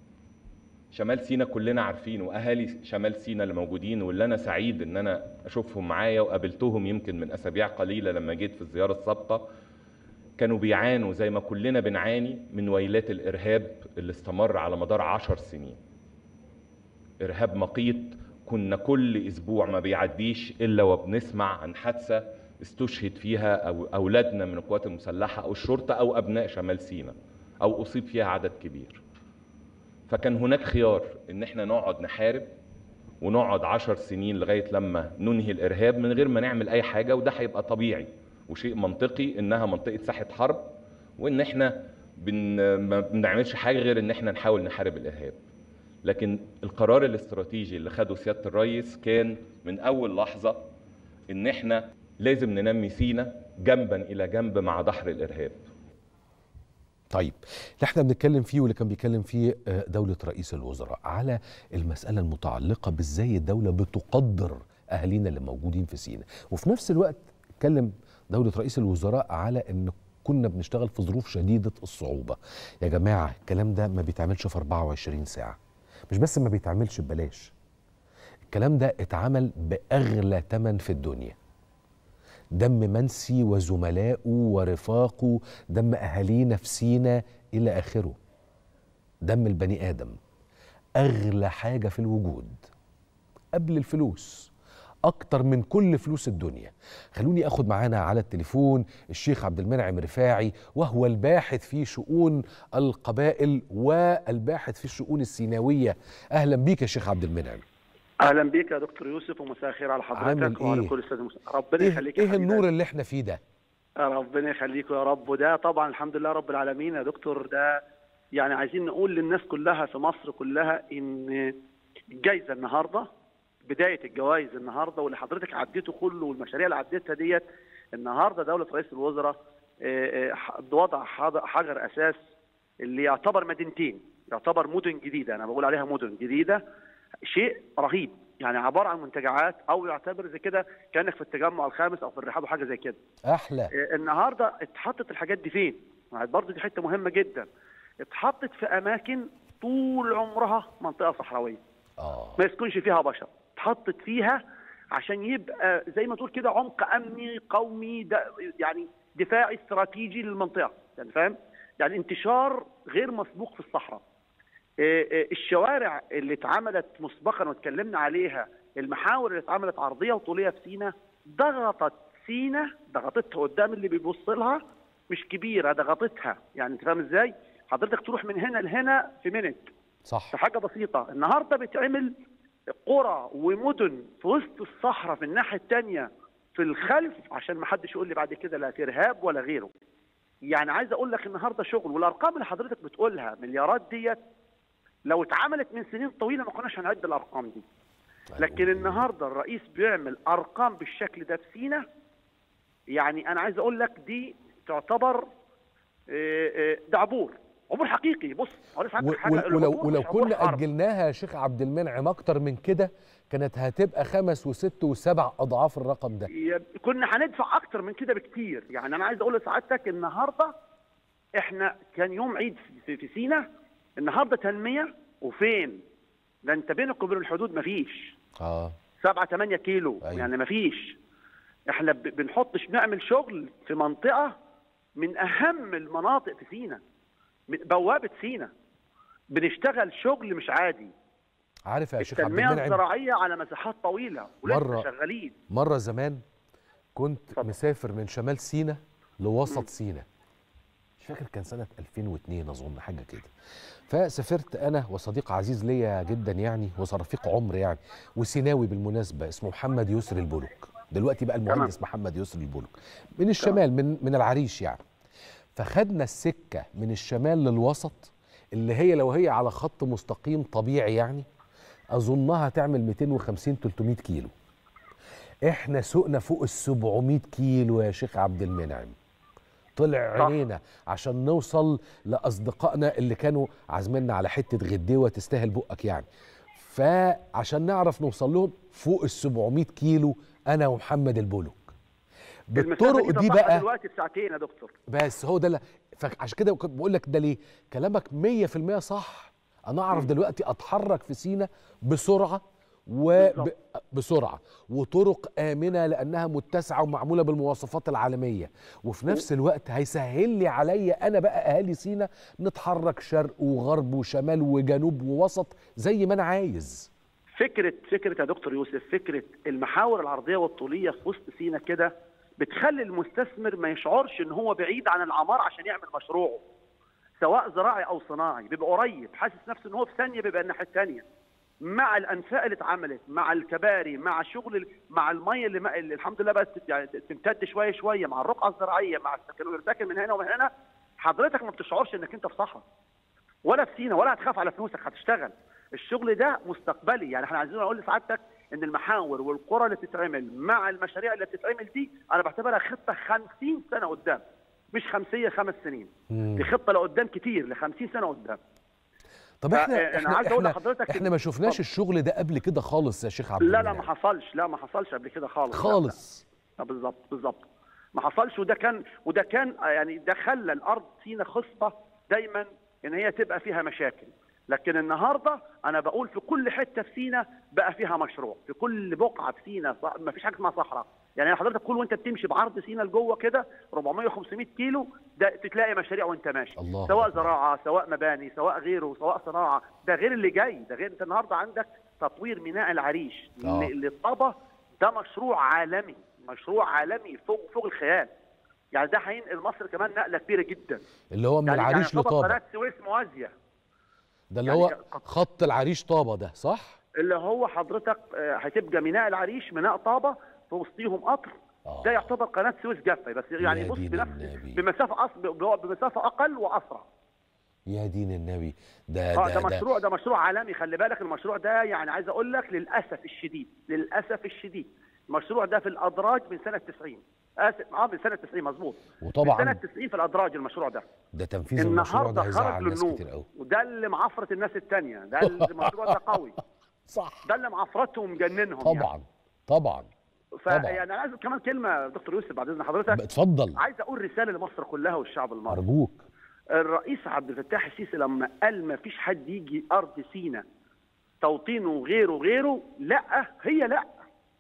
شمال سينا كلنا عارفين واهالي شمال سينا اللي موجودين واللي انا سعيد ان انا اشوفهم معايا وقابلتهم يمكن من اسابيع قليله لما جيت في الزياره السابقه كانوا بيعانوا زي ما كلنا بنعاني من ويلات الارهاب اللي استمر على مدار عشر سنين ارهاب مقيت كنا كل اسبوع ما بيعديش الا وبنسمع عن حادثه استشهد فيها او اولادنا من القوات المسلحه او الشرطه او ابناء شمال سينا او اصيب فيها عدد كبير فكان هناك خيار ان احنا نقعد نحارب ونقعد عشر سنين لغايه لما ننهي الارهاب من غير ما نعمل اي حاجه وده هيبقى طبيعي وشيء منطقي انها منطقه ساحه حرب وان احنا بن ما بنعملش حاجه غير ان احنا نحاول نحارب الارهاب لكن القرار الاستراتيجي اللي خده سياده الرئيس كان من اول لحظه ان احنا لازم ننمي سينا جنبا الى جنب مع دحر الارهاب طيب اللي احنا بنتكلم فيه واللي كان بيتكلم فيه دولة رئيس الوزراء على المسألة المتعلقة بازاي الدولة بتقدر أهالينا اللي موجودين في سينا وفي نفس الوقت اتكلم دولة رئيس الوزراء على ان كنا بنشتغل في ظروف شديدة الصعوبة يا جماعة الكلام ده ما بيتعملش في 24 ساعة مش بس ما بيتعملش ببلاش الكلام ده اتعمل بأغلى تمن في الدنيا دم منسي وزملائه ورفاقه دم أهالينا في سينا إلى آخره دم البني آدم أغلى حاجة في الوجود قبل الفلوس اكتر من كل فلوس الدنيا خلوني اخد معانا على التليفون الشيخ عبد المنعم رفاعي وهو الباحث في شؤون القبائل والباحث في الشؤون السيناويه اهلا بيك يا شيخ عبد المنعم اهلا بيك يا دكتور يوسف ومساء الخير على حضرتك وعلى إيه؟ كل الساده المسلمين ربنا ايه, يخليك إيه النور اللي احنا فيه ده ربنا يخليك يا رب وده طبعا الحمد لله رب العالمين يا دكتور ده يعني عايزين نقول للناس كلها في مصر كلها ان الجائزه النهارده بدايه الجوائز النهارده واللي حضرتك عديته كله والمشاريع اللي عديتها ديت النهارده دوله رئيس الوزراء وضع حجر اساس اللي يعتبر مدينتين يعتبر مدن جديده انا بقول عليها مدن جديده شيء رهيب يعني عباره عن منتجعات او يعتبر زي كده كانك في التجمع الخامس او في الرحاب حاجه زي كده احلى النهارده اتحطت الحاجات دي فين برضه دي حته مهمه جدا اتحطت في اماكن طول عمرها منطقه صحراويه اه ما يسكنش فيها بشر اتحطت فيها عشان يبقى زي ما تقول كده عمق امني قومي د- يعني دفاعي استراتيجي للمنطقه يعني فاهم يعني انتشار غير مسبوق في الصحراء آه، آه، الشوارع اللي اتعملت مسبقا واتكلمنا عليها المحاور اللي اتعملت عرضيه وطوليه في سينا ضغطت سينا ضغطتها قدام اللي بيبص لها مش كبيره ضغطتها يعني انت فاهم ازاي؟ حضرتك تروح من هنا لهنا في منت صح في حاجه بسيطه النهارده بيتعمل قرى ومدن في وسط الصحراء في الناحيه الثانيه في الخلف عشان ما حدش يقول لي بعد كده لا ارهاب ولا غيره يعني عايز اقول لك النهارده شغل والارقام اللي حضرتك بتقولها مليارات ديت لو اتعملت من سنين طويله ما كناش هنعد الارقام دي لكن النهارده الرئيس بيعمل ارقام بالشكل ده في سينا يعني انا عايز اقول لك دي تعتبر آه، آه، ده عبور عبور حقيقي بص أقول لك و- حاجة، ول- ولو العبور ولو مش عبور كنا حرب. اجلناها يا شيخ عبد المنعم اكتر من كده كانت هتبقى خمس وست وسبع اضعاف الرقم ده يب- كنا هندفع اكتر من كده بكتير يعني انا عايز اقول لسعادتك النهارده احنا كان يوم عيد في, في سينا النهارده تنميه وفين ده انت بينك وبين الحدود مفيش اه 7 8 كيلو أيوة. يعني مفيش احنا ب- بنحطش نعمل شغل في منطقه من اهم المناطق في سينا من- بوابه سينا بنشتغل شغل مش عادي عارف يا شيخ عبد التنميه المنعم الزراعيه على مساحات طويله ولسه مرة- شغالين مره زمان كنت اتفضل. مسافر من شمال سينا لوسط سينا مش فاكر كان سنه 2002 اظن حاجه كده فسافرت انا وصديق عزيز ليا جدا يعني وصرفيق عمر يعني وسيناوي بالمناسبه اسمه محمد يسري البلوك دلوقتي بقى المهندس محمد يسري البلوك من الشمال من من العريش يعني فخدنا السكه من الشمال للوسط اللي هي لو هي على خط مستقيم طبيعي يعني اظنها تعمل 250 300 كيلو احنا سوقنا فوق ال 700 كيلو يا شيخ عبد المنعم طلع صح. عينينا عشان نوصل لاصدقائنا اللي كانوا عازميننا على حته غديوه تستاهل بقك يعني فعشان نعرف نوصل لهم فوق ال 700 كيلو انا ومحمد البولوك المسافة بالطرق دي تصح بقى دلوقتي في ساعتين يا دكتور بس هو ده اللي- فعشان كده كنت بقول لك ده ليه كلامك 100% صح انا اعرف دلوقتي اتحرك في سينا بسرعه بالظبط. وبسرعه وطرق امنه لانها متسعه ومعموله بالمواصفات العالميه وفي نفس الوقت هيسهل لي عليا انا بقى اهالي سينا نتحرك شرق وغرب وشمال وجنوب ووسط زي ما انا عايز فكره فكره يا دكتور يوسف فكره المحاور العرضيه والطوليه في وسط سينا كده بتخلي المستثمر ما يشعرش ان هو بعيد عن العمار عشان يعمل مشروعه سواء زراعي او صناعي بيبقى قريب حاسس نفسه ان هو في ثانيه بيبقى الناحيه الثانيه مع الانفاق اللي اتعملت مع الكباري مع شغل ال- مع الميه اللي, ما اللي الحمد لله بس يعني تمتد شويه شويه مع الرقعه الزراعيه مع السكن والساكن من هنا ومن هنا حضرتك ما بتشعرش انك انت في صحراء ولا في سينا ولا هتخاف على فلوسك هتشتغل الشغل ده مستقبلي يعني احنا عايزين اقول لسعادتك ان المحاور والقرى اللي بتتعمل مع المشاريع اللي بتتعمل دي انا بعتبرها خطه 50 سنه قدام مش خمسيه خمس سنين مم. دي خطه لقدام كتير ل 50 سنه قدام طب ف- احنا أنا احنا عايز أقول احنا, لحضرتك احنا ما إن- شفناش اتفضل. الشغل ده قبل كده خالص يا شيخ عبد لا لا المنعم. ما حصلش لا ما حصلش قبل كده خالص لا، لا. خالص آه، بالظبط بالظبط ما حصلش وده كان وده كان آه، يعني ده خلى الارض سينا خصبه دايما ان هي تبقى فيها مشاكل لكن النهارده انا بقول في كل حته في سينا بقى فيها مشروع في كل بقعه في سينا ص- ما فيش حاجه اسمها صحراء يعني حضرتك كل وانت بتمشي بعرض سينا لجوه كده 400 500 كيلو ده تلاقي مشاريع وانت ماشي الله سواء أكبر. زراعه سواء مباني سواء غيره سواء صناعه ده غير اللي جاي ده غير انت النهارده عندك تطوير ميناء العريش آه. ل- للطبه ده مشروع عالمي مشروع عالمي فوق فوق الخيال يعني ده هينقل مصر كمان نقله كبيره جدا اللي هو من يعني العريش يعني يعتبر لطابة قناه سويس موازيه ده اللي يعني هو ك- خط العريش طابة ده صح؟ اللي هو حضرتك آه، هتبقى ميناء العريش ميناء طابه في وسطيهم قطر آه. ده يعتبر قناه سويس جافه بس يعني يا بص دين بنفس النبي. بمسافه أص... ب- بمسافه اقل واسرع يا دين النبي ده اه ده ده ده مشروع ده مشروع عالمي خلي بالك المشروع ده يعني عايز اقول لك للاسف الشديد للاسف الشديد المشروع ده في الادراج من سنه 90 اسف اه من سنه 90 مظبوط من سنه وطبعا 90 في الادراج المشروع ده ده تنفيذ المشروع ده النهارده هيزعل خرج ناس للنور كتير قوي وده اللي معفرة الناس التانية ده اللي المشروع ده قوي صح ده اللي معفرتهم ومجننهم يعني. طبعا طبعا طبعا. فيعني انا عايز كمان كلمه يا دكتور يوسف بعد اذن حضرتك اتفضل عايز اقول رساله لمصر كلها والشعب المصري ارجوك الرئيس عبد الفتاح السيسي لما قال ما فيش حد يجي ارض سينا توطين وغيره وغيره لا هي لا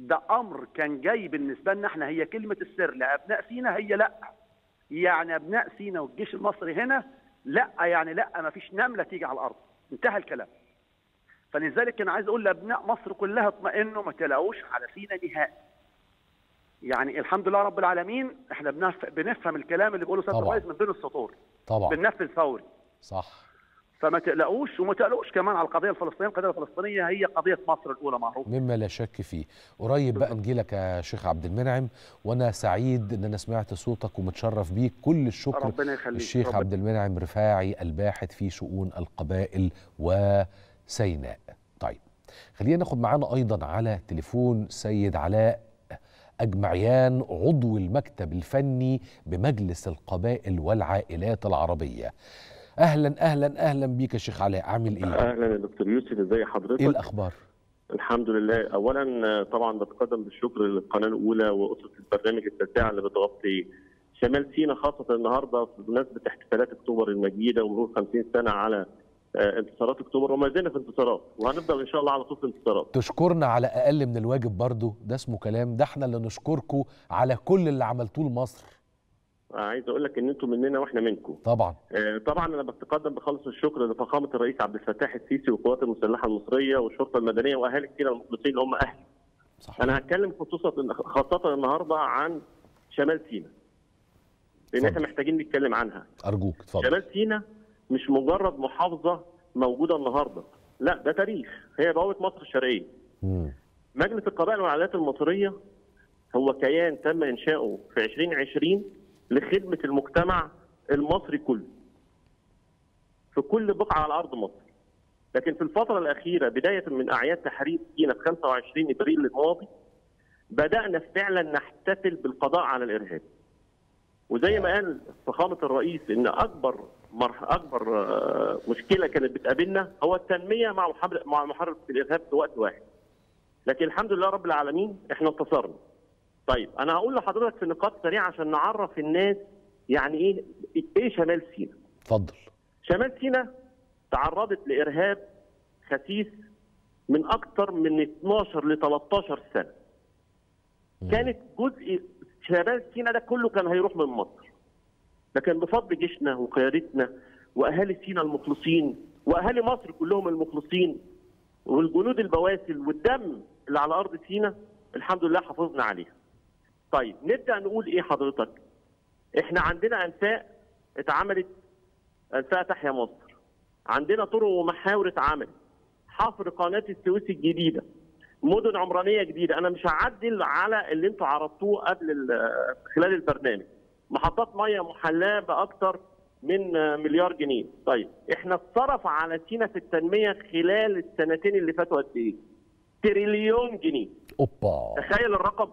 ده امر كان جاي بالنسبه لنا احنا هي كلمه السر لابناء سينا هي لا يعني ابناء سينا والجيش المصري هنا لا يعني لا ما فيش نمله تيجي على الارض انتهى الكلام فلذلك انا عايز اقول لابناء مصر كلها اطمئنوا ما تلاقوش على سينا نهائي يعني الحمد لله رب العالمين احنا بنف... بنفهم الكلام اللي بيقوله سياده طبعا. الرئيس من بين السطور طبعا بننفذ فوري صح فما تقلقوش وما تقلقوش كمان على القضيه الفلسطينيه، القضيه الفلسطينيه هي قضيه مصر الاولى معروف مما لا شك فيه قريب بقى نجيلك يا شيخ عبد المنعم وانا سعيد ان انا سمعت صوتك ومتشرف بيك كل الشكر ربنا يخليك الشيخ ربنا- عبد المنعم رفاعي الباحث في شؤون القبائل وسيناء طيب خلينا ناخد معانا ايضا على تليفون سيد علاء اجمعيان عضو المكتب الفني بمجلس القبائل والعائلات العربيه اهلا اهلا اهلا بيك يا شيخ علاء عامل ايه اهلا يا دكتور يوسف ازي حضرتك ايه الاخبار الحمد لله اولا آه، طبعا بتقدم بالشكر للقناه الاولى واسره البرنامج التاسعه اللي بتغطي شمال سيناء خاصه النهارده بمناسبه احتفالات اكتوبر المجيده ومرور 50 سنه على آه، انتصارات اكتوبر وما زلنا في انتصارات وهنفضل ان شاء الله على طول في انتصارات تشكرنا على اقل من الواجب برضو ده اسمه كلام ده احنا اللي نشكركم على كل اللي عملتوه لمصر آه، عايز اقول لك ان انتم مننا واحنا منكم طبعا آه، طبعا انا بتقدم بخالص الشكر لفخامه الرئيس عبد الفتاح السيسي والقوات المسلحه المصريه والشرطه المدنيه واهالي سيناء المخلصين اللي هم اهلي صح انا هتكلم خصوصا خاصه النهارده عن شمال سيناء لان اتفضل. احنا محتاجين نتكلم عنها ارجوك اتفضل شمال سيناء مش مجرد محافظه موجوده النهارده لا ده تاريخ هي بوابه مصر الشرقيه مم. مجلس القبائل والعائلات المصريه هو كيان تم انشاؤه في 2020 لخدمه المجتمع المصري كله في كل بقعه على ارض مصر لكن في الفتره الاخيره بدايه من اعياد تحرير سيناء في 25 ابريل الماضي بدانا فعلا نحتفل بالقضاء على الارهاب وزي ما قال فخامه الرئيس ان اكبر مرح اكبر آه، مشكله كانت بتقابلنا هو التنميه مع محاربه مع محاربه الارهاب في وقت واحد لكن الحمد لله رب العالمين احنا انتصرنا. طيب انا هقول لحضرتك في نقاط سريعه عشان نعرف الناس يعني ايه ايه شمال سيناء. اتفضل شمال سيناء تعرضت لارهاب خسيس من اكثر من 12 ل 13 سنه. مم. كانت جزء شمال سيناء ده كله كان هيروح من مصر. لكن بفضل جيشنا وقيادتنا واهالي سيناء المخلصين واهالي مصر كلهم المخلصين والجنود البواسل والدم اللي على ارض سيناء الحمد لله حافظنا عليها. طيب نبدا نقول ايه حضرتك؟ احنا عندنا انفاق اتعملت انفاق تحيا مصر. عندنا طرق ومحاور اتعملت. حفر قناه السويس الجديده. مدن عمرانيه جديده، انا مش هعدل على اللي انتوا عرضتوه قبل ال- خلال البرنامج. محطات ميه محلاه باكثر من مليار جنيه. طيب احنا اتصرف على سينا في التنميه خلال السنتين اللي فاتوا قد ايه؟ تريليون جنيه. اوبا تخيل الرقم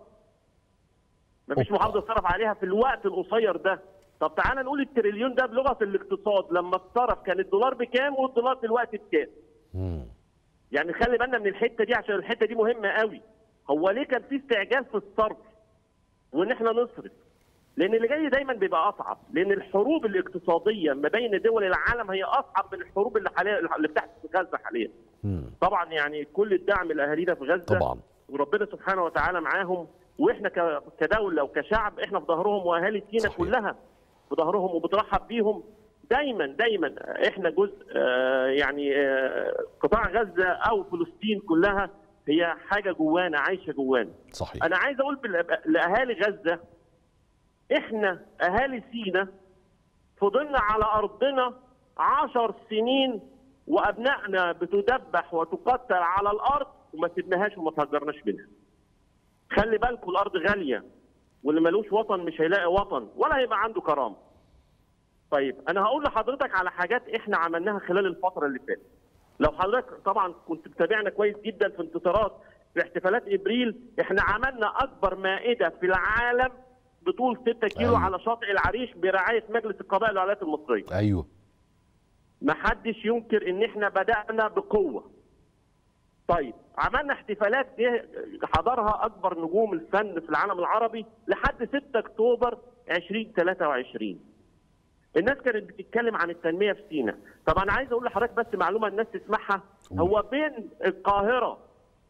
مفيش أوبا. محافظه اتصرف عليها في الوقت القصير ده طب تعالى نقول التريليون ده بلغه الاقتصاد لما اتصرف كان الدولار بكام والدولار دلوقتي بكام مم. يعني خلي بالنا من الحته دي عشان الحته دي مهمه قوي هو ليه كان في استعجال في الصرف وان احنا نصرف لان اللي جاي دايما بيبقى اصعب لان الحروب الاقتصاديه ما بين دول العالم هي اصعب من الحروب اللي حاليا اللي بتحصل في غزه حاليا مم. طبعا يعني كل الدعم لاهالينا في غزه طبعا وربنا سبحانه وتعالى معاهم واحنا ك- كدوله وكشعب احنا في ظهرهم واهالي سينا صحيح. كلها في ظهرهم وبترحب بيهم دايما دايما احنا جزء آه، يعني آه، قطاع غزه او فلسطين كلها هي حاجه جوانا عايشه جوانا صحيح انا عايز اقول بال- لاهالي غزه احنا اهالي سينا فضلنا على ارضنا عشر سنين وابنائنا بتدبح وتقتل على الارض وما سيبناهاش وما تهجرناش منها. خلي بالكم الارض غاليه واللي ملوش وطن مش هيلاقي وطن ولا هيبقى عنده كرامه. طيب انا هقول لحضرتك على حاجات احنا عملناها خلال الفتره اللي فاتت. لو حضرتك طبعا كنت متابعنا كويس جدا في انتصارات في احتفالات ابريل احنا عملنا اكبر مائده في العالم بطول 6 كيلو أيوة. على شاطئ العريش برعايه مجلس القبائل والولايات المصريه. ايوه ما حدش ينكر ان احنا بدانا بقوه. طيب عملنا احتفالات دي حضرها اكبر نجوم الفن في العالم العربي لحد 6 اكتوبر 2023. الناس كانت بتتكلم عن التنميه في سينا، طب انا عايز اقول لحضرتك بس معلومه الناس تسمعها قول. هو بين القاهره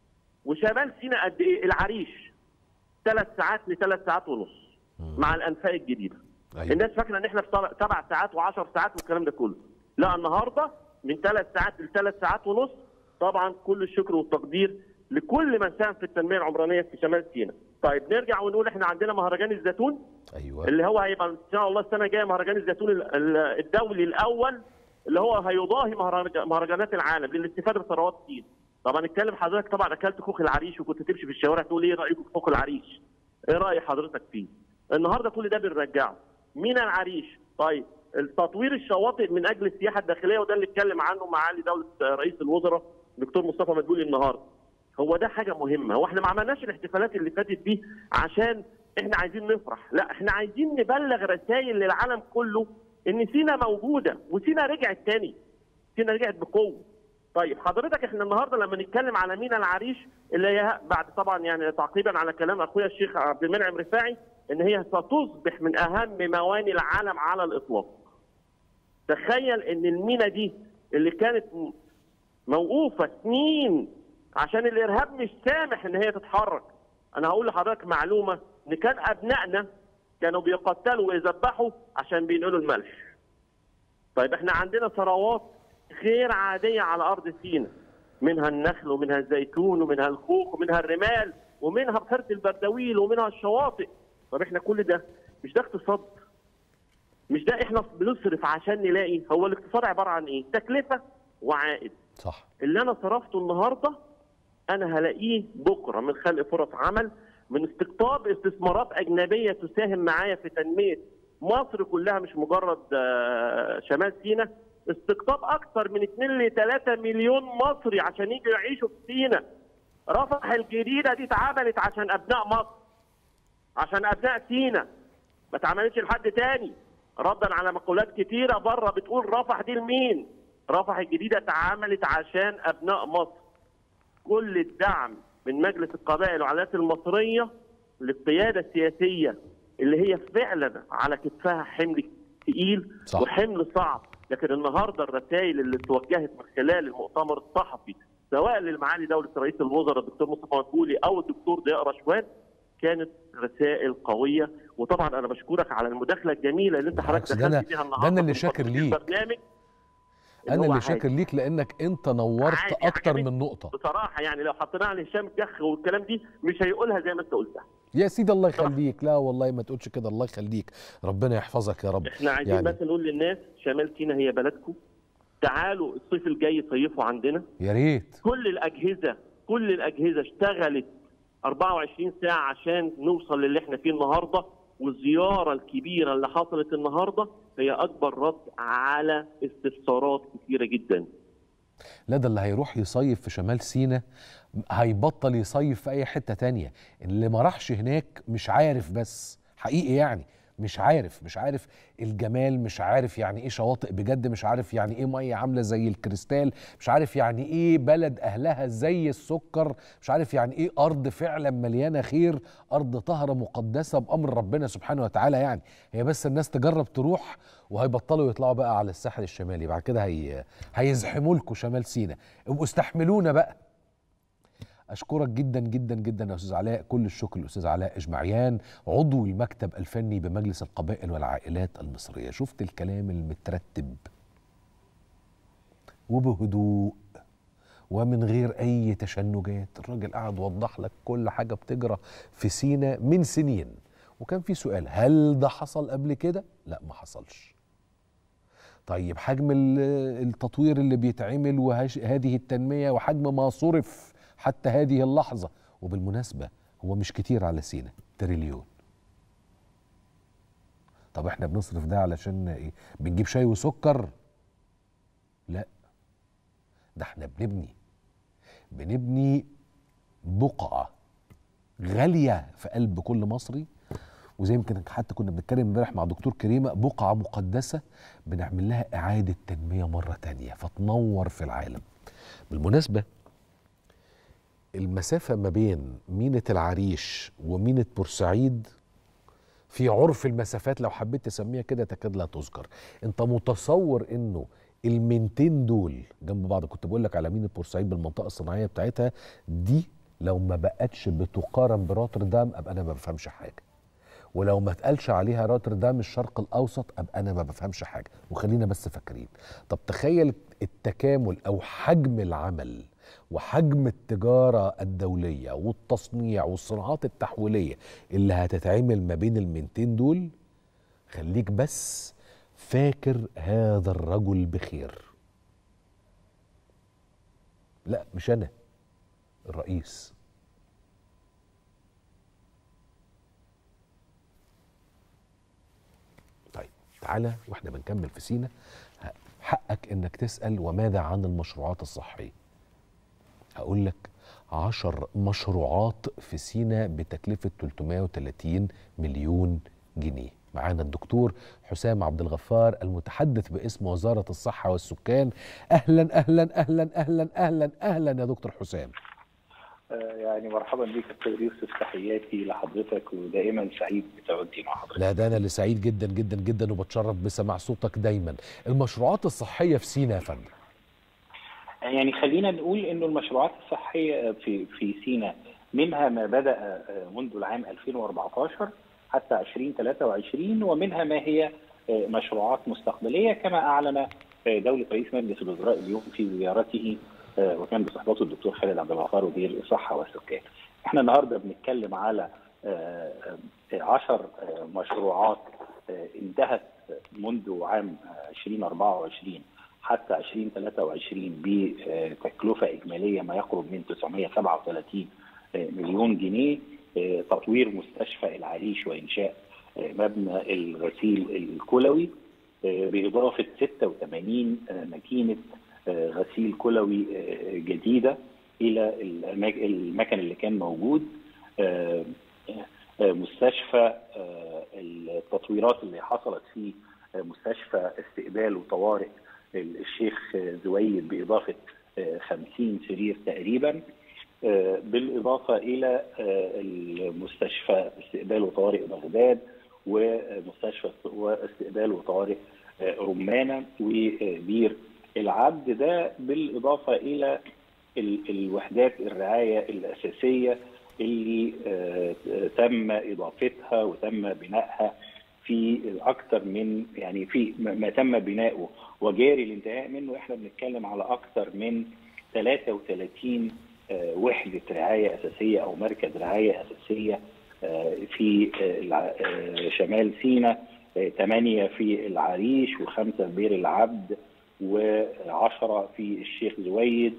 وشمال سيناء قد ايه العريش ثلاث ساعات لثلاث ساعات ونص مع الانفاق الجديده أيوة. الناس فاكره ان احنا في سبع- سبع ساعات و10 ساعات والكلام ده كله لا النهارده من ثلاث ساعات لثلاث ساعات ونص طبعا كل الشكر والتقدير لكل من ساهم في التنميه العمرانيه في شمال سيناء طيب نرجع ونقول احنا عندنا مهرجان الزيتون ايوه اللي هو هيبقى ان شاء الله السنه الجايه مهرجان الزيتون ال- ال- الدولي الاول اللي هو هيضاهي مهرج- مهرجانات العالم للاستفاده بثروات الصين. طبعا نتكلم حضرتك طبعا اكلت خوخ العريش وكنت تمشي في الشوارع تقول ايه رايكم في خوخ العريش؟ ايه راي حضرتك فيه؟ النهارده كل ده بنرجعه. مينا العريش طيب تطوير الشواطئ من اجل السياحه الداخليه وده اللي اتكلم عنه معالي دوله رئيس الوزراء دكتور مصطفى مدبولي النهارده. هو ده حاجه مهمه هو احنا ما عملناش الاحتفالات اللي فاتت دي عشان احنا عايزين نفرح لا احنا عايزين نبلغ رسائل للعالم كله ان سينا موجوده وسينا رجعت تاني سينا رجعت بقوه طيب حضرتك احنا النهارده لما نتكلم على مينا العريش اللي هي بعد طبعا يعني تعقيبا على كلام اخويا الشيخ عبد المنعم رفاعي ان هي ستصبح من اهم مواني العالم على الاطلاق تخيل ان المينا دي اللي كانت م- موقوفه سنين عشان الارهاب مش سامح ان هي تتحرك انا هقول لحضرتك معلومه ان كان ابنائنا كانوا بيقتلوا ويذبحوا عشان بينقلوا الملح طيب احنا عندنا ثروات غير عاديه على ارض سيناء منها النخل ومنها الزيتون ومنها الخوخ ومنها الرمال ومنها بحيره البردويل ومنها الشواطئ طب احنا كل ده مش ده اقتصاد مش ده احنا بنصرف عشان نلاقي هو الاقتصاد عباره عن ايه تكلفه وعائد صح اللي انا صرفته النهارده انا هلاقيه بكره من خلق فرص عمل من استقطاب استثمارات اجنبيه تساهم معايا في تنميه مصر كلها مش مجرد آه، شمال سيناء استقطاب اكثر من 2 ل 3 مليون مصري عشان يجوا يعيشوا في سيناء رفح الجديده دي اتعملت عشان ابناء مصر عشان ابناء سيناء ما اتعملتش لحد تاني ردا على مقولات كتيره بره بتقول رفح دي لمين رفح الجديده اتعملت عشان ابناء مصر كل الدعم من مجلس القبائل والعائلات المصريه للقياده السياسيه اللي هي فعلا على كتفها حمل تقيل صح. وحمل صعب لكن النهارده الرسائل اللي توجهت من خلال المؤتمر الصحفي سواء للمعالي دوله رئيس الوزراء الدكتور مصطفى مدبولي او الدكتور ضياء رشوان كانت رسائل قويه وطبعا انا بشكرك على المداخله الجميله اللي انت بالعكس، حضرتك ده دخلت أنا- بيها ده النهارده أنا اللي في شاكر ليك. البرنامج إن انا هو اللي شاكر عادي. ليك لانك انت نورت عادي، اكتر عجبتني. من نقطه بصراحه يعني لو حطيناها لهشام الجخ والكلام دي مش هيقولها زي ما انت قلتها يا سيدي الله يخليك لا والله ما تقولش كده الله يخليك ربنا يحفظك يا رب احنا عايزين يعني بس نقول للناس شمال سيناء هي بلدكم تعالوا الصيف الجاي صيفوا عندنا يا ريت كل الاجهزه كل الاجهزه اشتغلت 24 ساعه عشان نوصل للي احنا فيه النهارده والزياره الكبيره اللي حصلت النهارده هي اكبر رد على استفسارات كثيره جدا لا ده اللي هيروح يصيف في شمال سيناء هيبطل يصيف في اي حته تانية اللي ما راحش هناك مش عارف بس حقيقي يعني مش عارف مش عارف الجمال مش عارف يعني ايه شواطئ بجد مش عارف يعني ايه ميه عامله زي الكريستال مش عارف يعني ايه بلد اهلها زي السكر مش عارف يعني ايه ارض فعلا مليانه خير ارض طاهره مقدسه بامر ربنا سبحانه وتعالى يعني هي بس الناس تجرب تروح وهيبطلوا يطلعوا بقى على الساحل الشمالي بعد كده هي هيزحموا لكم شمال سيناء ابقوا استحملونا بقى اشكرك جدا جدا جدا يا استاذ علاء كل الشكر للاستاذ علاء اجمعيان عضو المكتب الفني بمجلس القبائل والعائلات المصريه شفت الكلام المترتب وبهدوء ومن غير اي تشنجات الراجل قاعد وضح لك كل حاجه بتجرى في سينا من سنين وكان في سؤال هل ده حصل قبل كده لا ما حصلش طيب حجم ال- التطوير اللي بيتعمل وهذه التنمية وحجم ما صرف حتى هذه اللحظة وبالمناسبة هو مش كتير على سينا تريليون طب احنا بنصرف ده علشان ايه بنجيب شاي وسكر لا ده احنا بنبني بنبني بقعة غالية في قلب كل مصري وزي يمكن حتى كنا بنتكلم امبارح مع دكتور كريمه بقعه مقدسه بنعمل لها اعاده تنميه مره تانية فتنور في العالم. بالمناسبه المسافه ما بين مينه العريش ومينه بورسعيد في عرف المسافات لو حبيت تسميها كده تكاد لا تذكر. انت متصور انه المنتين دول جنب بعض كنت بقول لك على مينه بورسعيد بالمنطقه الصناعيه بتاعتها دي لو ما بقتش بتقارن بروتردام ابقى انا ما بفهمش حاجه ولو ما اتقالش عليها روتردام الشرق الاوسط ابقى انا ما بفهمش حاجه وخلينا بس فاكرين طب تخيل التكامل او حجم العمل وحجم التجاره الدوليه والتصنيع والصناعات التحويليه اللي هتتعمل ما بين المنتين دول خليك بس فاكر هذا الرجل بخير لا مش انا الرئيس طيب تعالى واحنا بنكمل في سينا حقك انك تسأل وماذا عن المشروعات الصحية هقول لك عشر مشروعات في سينا بتكلفة 330 مليون جنيه معانا الدكتور حسام عبد الغفار المتحدث باسم وزارة الصحة والسكان أهلا أهلا أهلا أهلا أهلا أهلا يا دكتور حسام يعني مرحبا بك دكتور يوسف تحياتي لحضرتك ودائما سعيد بتواجدي مع حضرتك لا ده انا اللي سعيد جدا جدا جدا وبتشرف بسماع صوتك دايما المشروعات الصحيه في سينا يا فندم يعني خلينا نقول انه المشروعات الصحيه في في سينا منها ما بدا منذ العام 2014 حتى 2023 ومنها ما هي مشروعات مستقبليه كما اعلن دوله رئيس مجلس الوزراء اليوم في زيارته وكان بصحبته الدكتور خالد عبد الغفار وزير الصحه والسكان. احنا النهارده بنتكلم على 10 مشروعات انتهت منذ عام 2024 حتى 2023 بتكلفه اجماليه ما يقرب من 937 مليون جنيه تطوير مستشفى العريش وانشاء مبنى الغسيل الكلوي باضافه 86 ماكينه غسيل كلوي جديده الى المكن اللي كان موجود مستشفى التطويرات اللي حصلت في مستشفى استقبال وطوارئ الشيخ زويد باضافه 50 سرير تقريبا بالاضافه الى المستشفى استقبال وطوارئ بغداد ومستشفى استقبال وطوارئ رمانه وبير العبد ده بالاضافه الى الوحدات الرعايه الاساسيه اللي تم اضافتها وتم بنائها في اكثر من يعني في ما تم بناؤه وجاري الانتهاء منه احنا بنتكلم على اكثر من 33 وحده رعايه اساسيه او مركز رعايه اساسيه في شمال سيناء ثمانيه في العريش وخمسه في بير العبد وعشرة في الشيخ زويد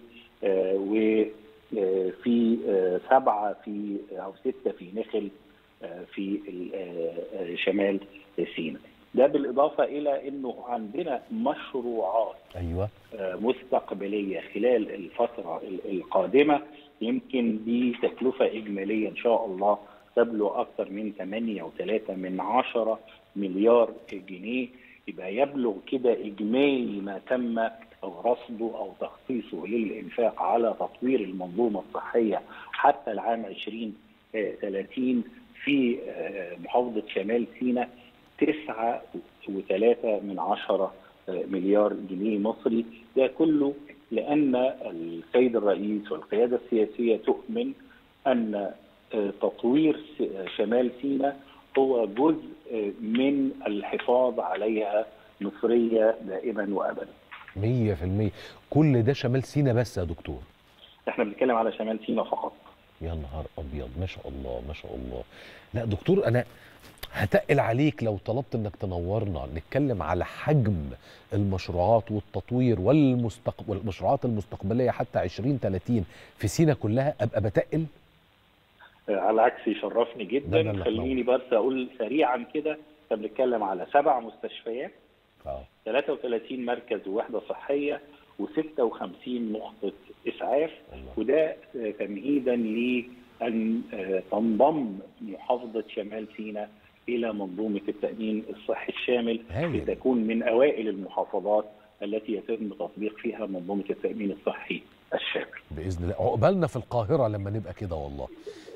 وفي سبعة في أو ستة في نخل في شمال سيناء ده بالإضافة إلى أنه عندنا مشروعات أيوة مستقبلية خلال الفترة القادمة يمكن بتكلفة إجمالية إن شاء الله تبلغ أكثر من 8.3 من عشرة مليار جنيه يبقى يبلغ كده اجمالي ما تم رصده او تخصيصه للانفاق على تطوير المنظومه الصحيه حتى العام 2030 في محافظه شمال سيناء تسعة وثلاثة من عشرة مليار جنيه مصري ده كله لأن السيد الرئيس والقيادة السياسية تؤمن أن تطوير شمال سيناء هو جزء من الحفاظ عليها مصرية دائما وأبدا مية في المية كل ده شمال سينا بس يا دكتور احنا بنتكلم على شمال سينا فقط يا نهار أبيض ما شاء الله ما شاء الله لا دكتور أنا هتقل عليك لو طلبت انك تنورنا نتكلم على حجم المشروعات والتطوير والمستقبل والمشروعات المستقبليه حتى 2030 في سينا كلها ابقى بتقل على العكس يشرفني جدا خليني بس اقول سريعا كده احنا بنتكلم على سبع مستشفيات اه 33 مركز ووحده صحيه و56 نقطه اسعاف وده تمهيدا لان تنضم محافظه شمال سيناء الى منظومه التامين الصحي الشامل لتكون من اوائل المحافظات التي يتم تطبيق فيها منظومه التامين الصحي الشامل. باذن الله عقبالنا في القاهره لما نبقى كده والله.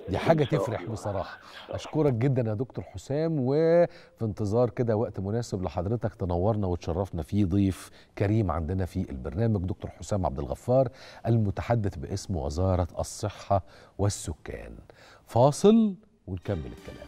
دي حاجة إن شاء تفرح الله. بصراحة أشكرك جدا يا دكتور حسام وفي انتظار كده وقت مناسب لحضرتك تنورنا وتشرفنا فيه ضيف كريم عندنا في البرنامج دكتور حسام عبد الغفار المتحدث باسم وزارة الصحة والسكان فاصل ونكمل الكلام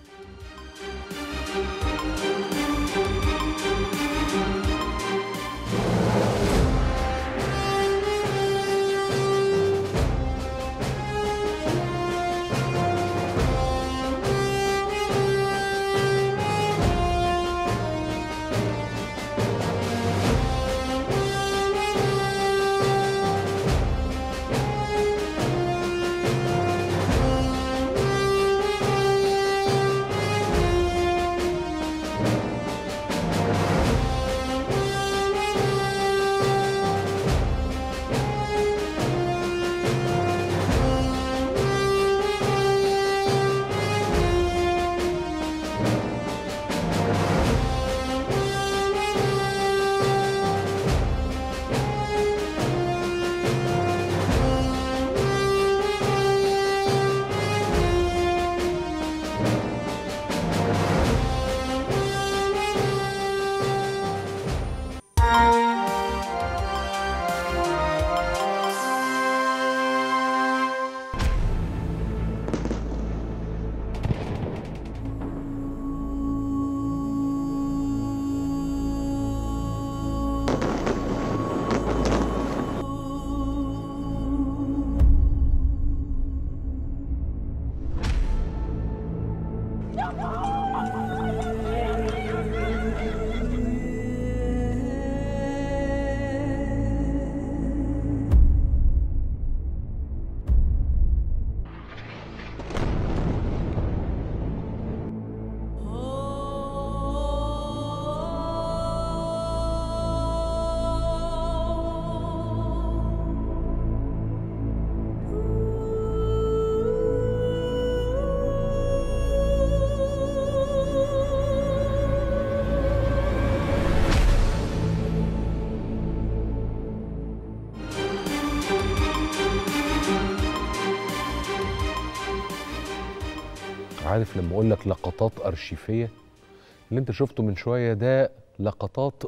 عارف لما اقول لك لقطات ارشيفيه اللي انت شفته من شويه ده لقطات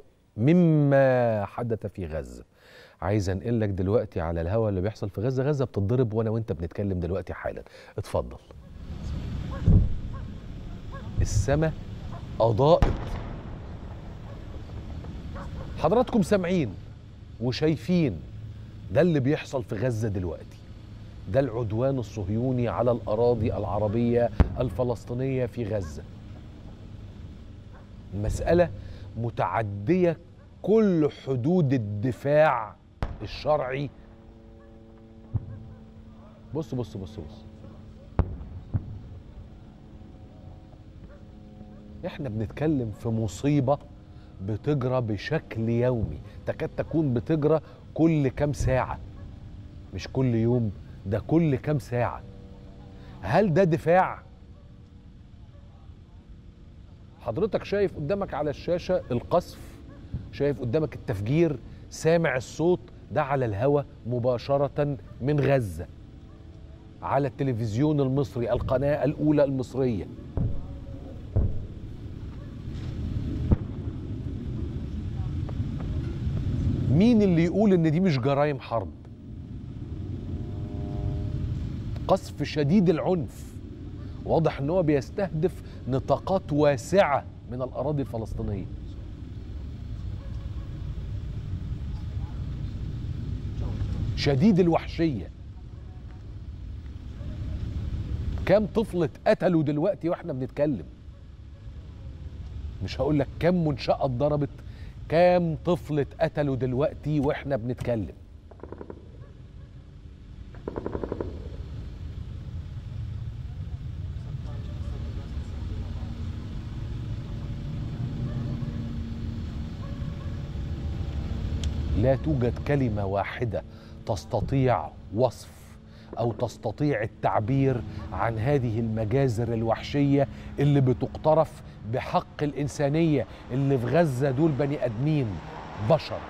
مما حدث في غزه عايز انقل لك دلوقتي على الهوا اللي بيحصل في غزه غزه بتتضرب وانا وانت بنتكلم دلوقتي حالا اتفضل السماء اضاءت حضراتكم سامعين وشايفين ده اللي بيحصل في غزه دلوقتي ده العدوان الصهيوني على الاراضي العربيه الفلسطينيه في غزه مساله متعديه كل حدود الدفاع الشرعي بص بص بص بص احنا بنتكلم في مصيبه بتجرى بشكل يومي تكاد تكون بتجرى كل كام ساعه مش كل يوم ده كل كام ساعة هل ده دفاع؟ حضرتك شايف قدامك على الشاشة القذف شايف قدامك التفجير سامع الصوت ده على الهوا مباشرة من غزة على التلفزيون المصري القناة الأولى المصرية مين اللي يقول ان دي مش جرائم حرب قصف شديد العنف واضح ان هو بيستهدف نطاقات واسعه من الاراضي الفلسطينيه شديد الوحشيه كام طفل اتقتلوا دلوقتي واحنا بنتكلم مش هقول لك كام منشأة اتضربت كام طفل اتقتلوا دلوقتي واحنا بنتكلم لا توجد كلمه واحده تستطيع وصف او تستطيع التعبير عن هذه المجازر الوحشيه اللي بتقترف بحق الانسانيه اللي في غزه دول بني ادمين بشر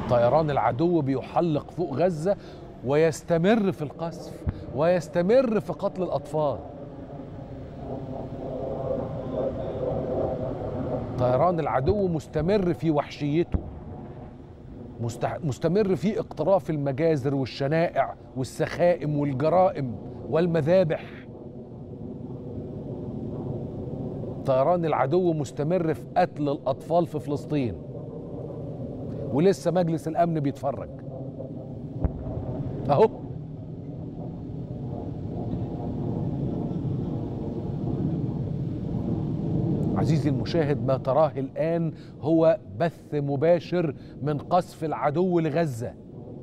طيران العدو بيحلق فوق غزة ويستمر في القصف ويستمر في قتل الأطفال طيران العدو مستمر في وحشيته مستح- مستمر في اقتراف المجازر والشنائع والسخائم والجرائم والمذابح طيران العدو مستمر في قتل الأطفال في فلسطين ولسه مجلس الأمن بيتفرج أهو عزيزي المشاهد ما تراه الآن هو بث مباشر من قصف العدو لغزة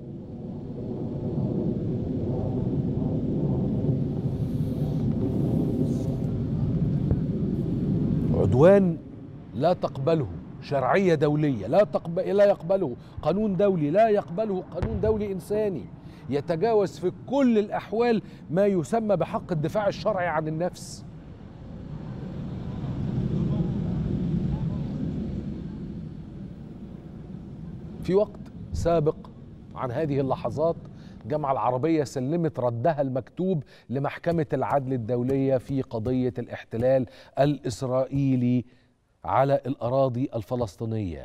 عدوان لا تقبله شرعية دولية لا تقبل لا يقبله قانون دولي لا يقبله قانون دولي إنساني يتجاوز في كل الأحوال ما يسمى بحق الدفاع الشرعي عن النفس في وقت سابق عن هذه اللحظات الجامعة العربية سلمت ردها المكتوب لمحكمة العدل الدولية في قضية الاحتلال الإسرائيلي على الأراضي الفلسطينية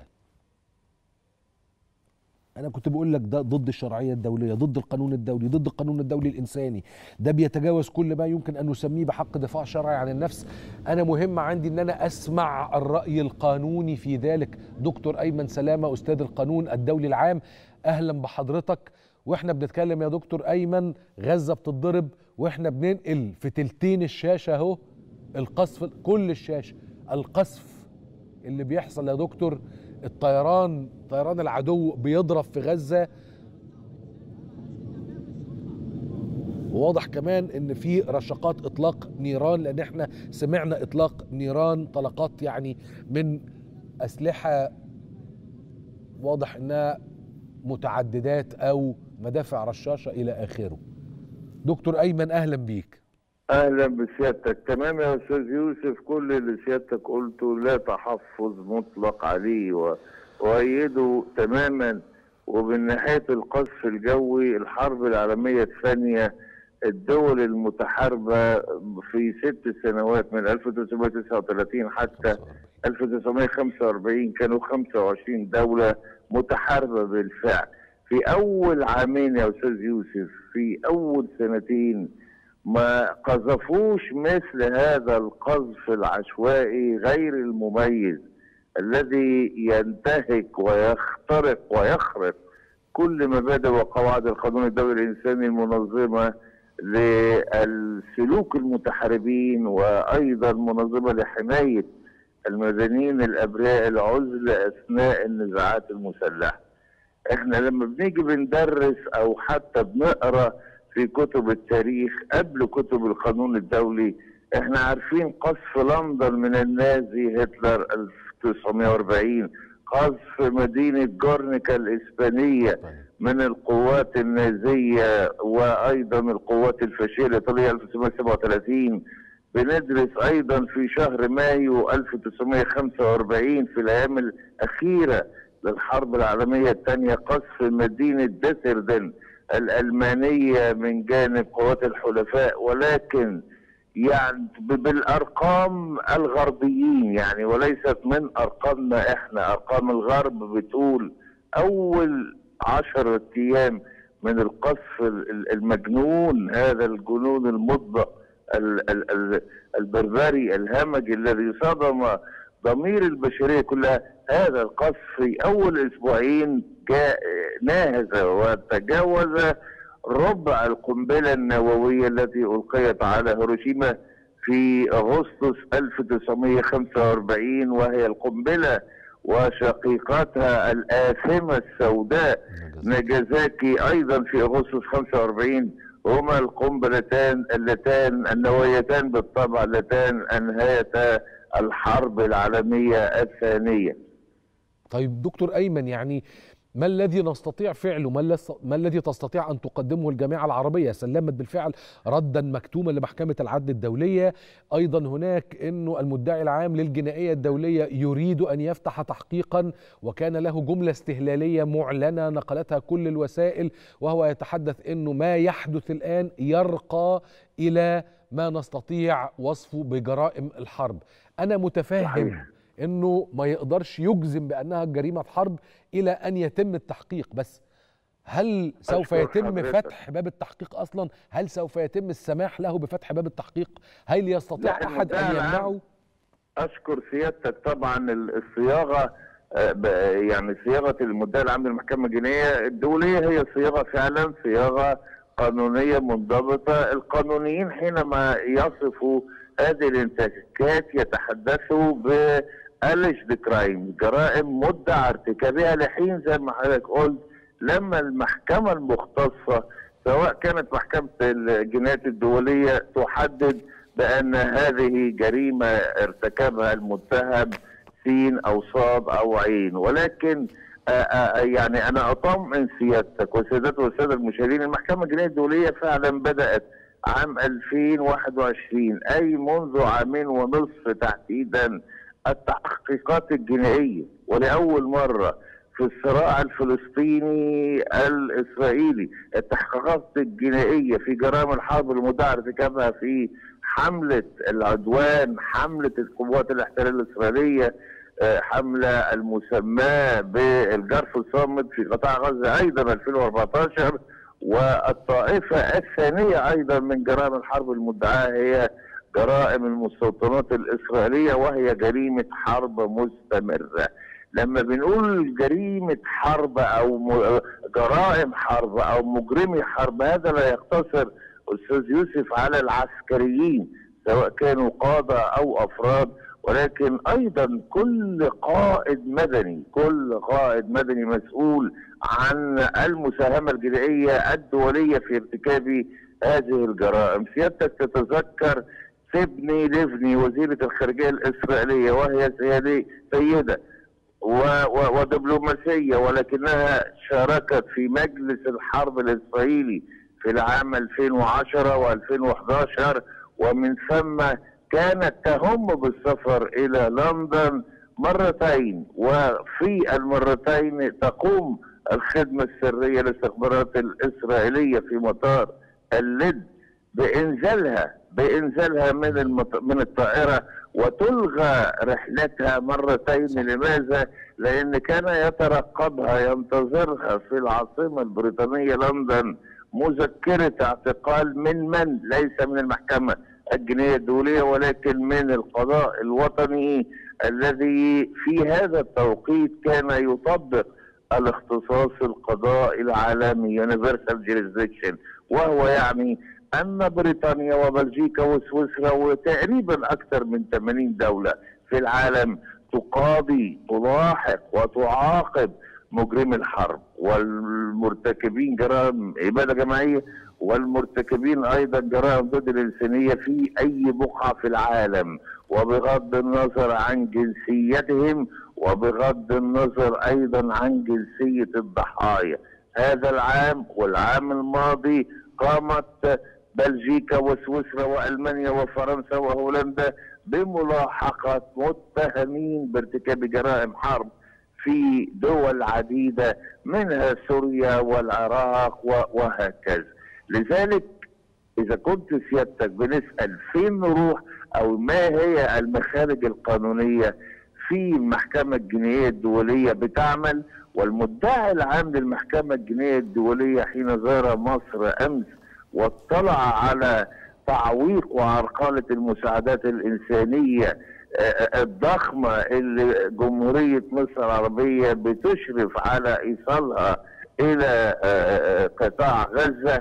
أنا كنت بقول لك ده ضد الشرعية الدولية ضد القانون الدولي ضد القانون الدولي الإنساني ده بيتجاوز كل ما يمكن أن نسميه بحق دفاع شرعي عن النفس أنا مهم عندي أن أنا أسمع الرأي القانوني في ذلك دكتور أيمن سلامة أستاذ القانون الدولي العام أهلا بحضرتك واحنا بنتكلم يا دكتور ايمن غزه بتتضرب واحنا بننقل في تلتين الشاشه اهو القصف كل الشاشه القصف اللي بيحصل يا دكتور الطيران طيران العدو بيضرب في غزه وواضح كمان ان في رشقات اطلاق نيران لان احنا سمعنا اطلاق نيران طلقات يعني من اسلحه واضح انها متعددات او مدافع رشاشه الى اخره. دكتور ايمن اهلا بيك. اهلا بسيادتك تمام يا استاذ يوسف كل اللي سيادتك قلته لا تحفظ مطلق عليه و- وايده تماما ومن ناحيه القصف الجوي الحرب العالميه الثانيه الدول المتحاربه في ست سنوات من 1939 حتى 1945 كانوا 25 دوله متحاربه بالفعل في اول عامين يا استاذ يوسف في اول سنتين ما قذفوش مثل هذا القذف العشوائي غير المميز الذي ينتهك ويخترق ويخرق كل مبادئ وقواعد القانون الدولي الانساني المنظمه للسلوك المتحاربين وايضا منظمه لحمايه المدنيين الابرياء العزل اثناء النزاعات المسلحه. احنا لما بنيجي بندرس او حتى بنقرا في كتب التاريخ قبل كتب القانون الدولي احنا عارفين قصف لندن من النازي هتلر 1940 قصف مدينة جورنيكا الإسبانية من القوات النازية وأيضا القوات الفاشية الإيطالية 1937 بندرس أيضا في شهر مايو 1945 في الأيام الأخيرة للحرب العالمية الثانية قصف مدينة ديسردن الألمانية من جانب قوات الحلفاء ولكن يعني ب- بالأرقام الغربيين يعني وليست من أرقامنا إحنا أرقام الغرب بتقول أول عشرة أيام من القصف ال- ال- المجنون هذا الجنون المطبق ال- ال- ال- البربري الهمجي الذي صدم ضمير البشرية كلها هذا القصف في أول أسبوعين جاء ناهز وتجاوز ربع القنبلة النووية التي ألقيت على هيروشيما في أغسطس 1945 وهي القنبلة وشقيقتها الآثمة السوداء ناجازاكي أيضا في أغسطس 45 هما القنبلتان اللتان النوويتان بالطبع اللتان أنهيتا الحرب العالمية الثانية طيب دكتور ايمن يعني ما الذي نستطيع فعله ما, الذي- ما الذي تستطيع أن تقدمه الجامعة العربية سلمت بالفعل ردا مكتوما لمحكمة العدل الدولية أيضا هناك أنه المدعي العام للجنائية الدولية يريد أن يفتح تحقيقا وكان له جملة استهلالية معلنة نقلتها كل الوسائل وهو يتحدث أنه ما يحدث الآن يرقى إلى ما نستطيع وصفه بجرائم الحرب أنا متفهم صحيح. انه ما يقدرش يجزم بانها جريمه حرب الى ان يتم التحقيق بس هل سوف أشكر يتم حضرتك. فتح باب التحقيق اصلا هل سوف يتم السماح له بفتح باب التحقيق هل يستطيع لا، احد المدعي ان العام يمنعه اشكر سيادتك طبعا ال- الصياغه آه، ب- يعني صياغه المدعي العام للمحكمه الجنائيه الدوليه هي صياغه فعلا صياغه قانونيه منضبطه القانونيين حينما يصفوا هذه الانتهاكات يتحدثوا ب alleged كرايم جرائم مدعى ارتكابها لحين زي ما حضرتك قلت لما المحكمه المختصه سواء كانت محكمه الجنايات الدوليه تحدد بان هذه جريمه ارتكبها المتهم سين او صاد او عين ولكن آه، آه، يعني انا اطمئن سيادتك وسيادات والساده المشاهدين المحكمه الجنائيه الدوليه فعلا بدات عام 2021 اي منذ عامين ونصف تحديدا التحقيقات الجنائيه ولاول مره في الصراع الفلسطيني الاسرائيلي التحقيقات الجنائيه في جرائم الحرب المدعى ارتكابها في حمله العدوان حمله القوات الاحتلال الاسرائيليه آه، حمله المسماه بالجرف الصامت في قطاع غزه ايضا 2014 والطائفه الثانيه ايضا من جرائم الحرب المدعاه هي جرائم المستوطنات الاسرائيليه وهي جريمه حرب مستمره. لما بنقول جريمه حرب او م- جرائم حرب او مجرمي حرب هذا لا يقتصر استاذ يوسف على العسكريين سواء كانوا قاده او افراد ولكن ايضا كل قائد مدني كل قائد مدني مسؤول عن المساهمه الجنائيه الدوليه في ارتكاب هذه الجرائم سيادتك تتذكر سيبني ليفني وزيره الخارجيه الاسرائيليه وهي سيدي سيده و و ودبلوماسيه ولكنها شاركت في مجلس الحرب الاسرائيلي في العام 2010 و2011 ومن ثم كانت تهم بالسفر الى لندن مرتين وفي المرتين تقوم الخدمه السريه للاستخبارات الاسرائيليه في مطار اللد بانزالها بانزالها من المط... من الطائره وتلغى رحلتها مرتين لماذا؟ لان كان يترقبها ينتظرها في العاصمه البريطانيه لندن مذكره اعتقال من من؟ ليس من المحكمه الجنائيه الدوليه ولكن من القضاء الوطني الذي في هذا التوقيت كان يطبق الاختصاص القضائي العالمي Universal Jurisdiction وهو يعني ان بريطانيا وبلجيكا وسويسرا وتقريبا اكثر من 80 دوله في العالم تقاضي تلاحق وتعاقب مجرمي الحرب والمرتكبين جرائم اباده جماعيه والمرتكبين ايضا جرائم ضد الانسانيه في اي بقعه في العالم وبغض النظر عن جنسيتهم وبغض النظر ايضا عن جنسيه الضحايا هذا العام والعام الماضي قامت بلجيكا وسويسرا والمانيا وفرنسا وهولندا بملاحقه متهمين بارتكاب جرائم حرب في دول عديده منها سوريا والعراق و- وهكذا لذلك اذا كنت سيادتك بنسال فين نروح او ما هي المخارج القانونيه في المحكمه الجنائيه الدوليه بتعمل والمدعي العام للمحكمه الجنائيه الدوليه حين زار مصر امس واطلع على تعويق وعرقله المساعدات الانسانيه آه، الضخمه اللي جمهوريه مصر العربيه بتشرف على ايصالها الى آه، قطاع غزه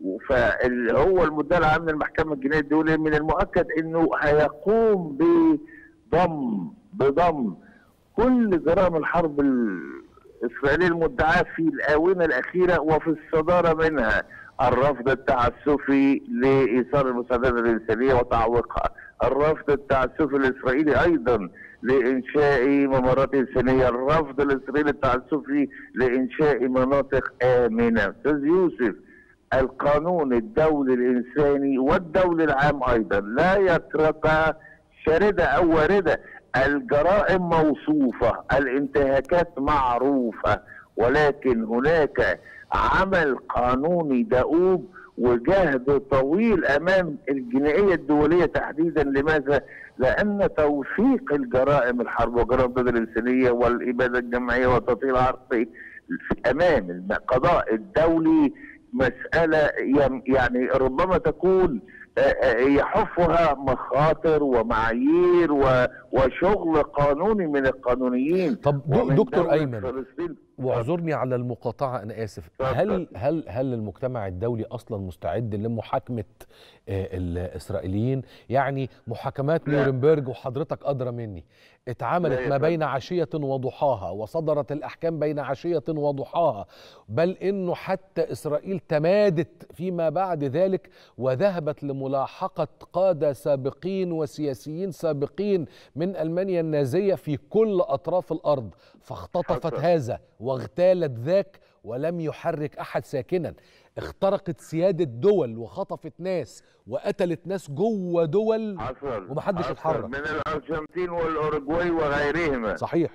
فهو المدعي العام للمحكمه الجنائيه الدوليه من المؤكد انه هيقوم بضم بضم كل جرائم الحرب الاسرائيليه المدعاه في الاونه الاخيره وفي الصداره منها الرفض التعسفي لايصال المساعدات الانسانيه وتعويقها الرفض التعسفي الاسرائيلي ايضا لانشاء ممرات انسانيه، الرفض الاسرائيلي التعسفي لانشاء مناطق امنه، استاذ يوسف القانون الدولي الانساني والدولي العام ايضا لا يترك شارده او وارده، الجرائم موصوفه، الانتهاكات معروفه، ولكن هناك عمل قانوني دؤوب وجهد طويل امام الجنائيه الدوليه تحديدا لماذا؟ لان توثيق الجرائم الحرب وجرائم ضد الانسانيه والاباده الجماعيه والتطهير العرقي امام القضاء الدولي مساله يم- يعني ربما تكون آه، آه، يحفها مخاطر ومعايير و- وشغل قانوني من القانونيين طب دو- ومن دكتور دولة أيمن، فلسطين. واعذرني على المقاطعة أنا آسف اتفضل. هل هل هل المجتمع الدولي أصلا مستعد لمحاكمة آه، الإسرائيليين يعني محاكمات لا. نورنبرج وحضرتك أدرى مني لا اتعملت يا ما فندم. بين عشية وضحاها وصدرت الأحكام بين عشية وضحاها بل إنه حتى إسرائيل تمادت فيما بعد ذلك وذهبت لملاحقة قادة سابقين وسياسيين سابقين من ألمانيا النازية في كل أطراف الأرض فاختطفت حصل. هذا واغتالت ذاك ولم يحرك أحد ساكنا اخترقت سيادة دول وخطفت ناس وقتلت ناس جوه دول حصل ومحدش حصل اتحرك. من الارجنتين والاوروجواي وغيرهما صحيح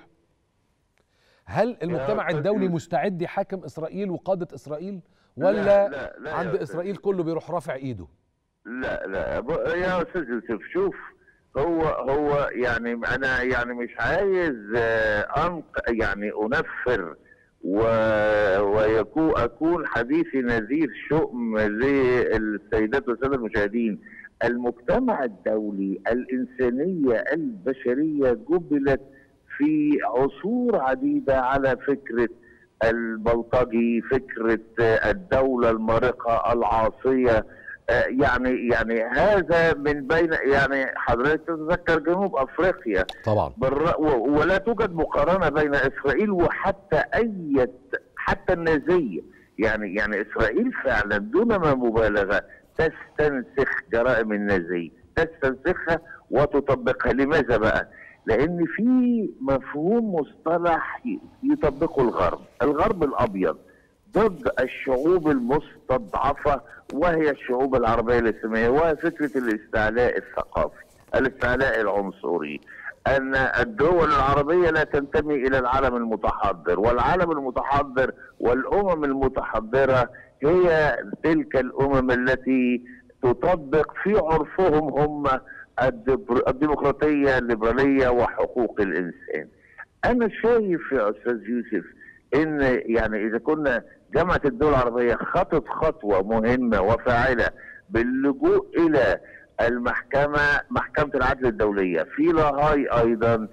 هل المجتمع أستاذ الدولي يوسف. مستعد يحاكم إسرائيل وقادة إسرائيل لا، ولا لا، لا يا عند أستاذ إسرائيل كله بيروح رافع إيده لا لا ب- يا استاذ يوسف شوف هو هو يعني انا يعني مش عايز آه، انق يعني انفر و ويكون اكون حديثي نذير شؤم للسيدات والساده المشاهدين المجتمع الدولي الانسانيه البشريه جبلت في عصور عديده على فكره البلطجي فكره آه، الدوله المارقه العاصيه آه، يعني يعني هذا من بين يعني حضرتك تتذكر جنوب افريقيا طبعا بالر... و- ولا توجد مقارنه بين اسرائيل وحتى اي حتى النازيه يعني يعني اسرائيل فعلا دون ما مبالغه تستنسخ جرائم النازيه تستنسخها وتطبقها لماذا بقى؟ لان في مفهوم مصطلح ي- يطبقه الغرب الغرب الابيض ضد الشعوب المستضعفه وهي الشعوب العربيه الاسلاميه وهي فكره الاستعلاء الثقافي الاستعلاء العنصري ان الدول العربيه لا تنتمي الى العالم المتحضر والعالم المتحضر والامم المتحضره هي تلك الامم التي تطبق في عرفهم هم الدبر- الديمقراطيه الليبراليه وحقوق الانسان. انا شايف يا استاذ يوسف ان يعني اذا كنا جامعه الدول العربيه خطت خطوه مهمه وفاعله باللجوء الى المحكمه محكمه العدل الدوليه في لاهاي ايضا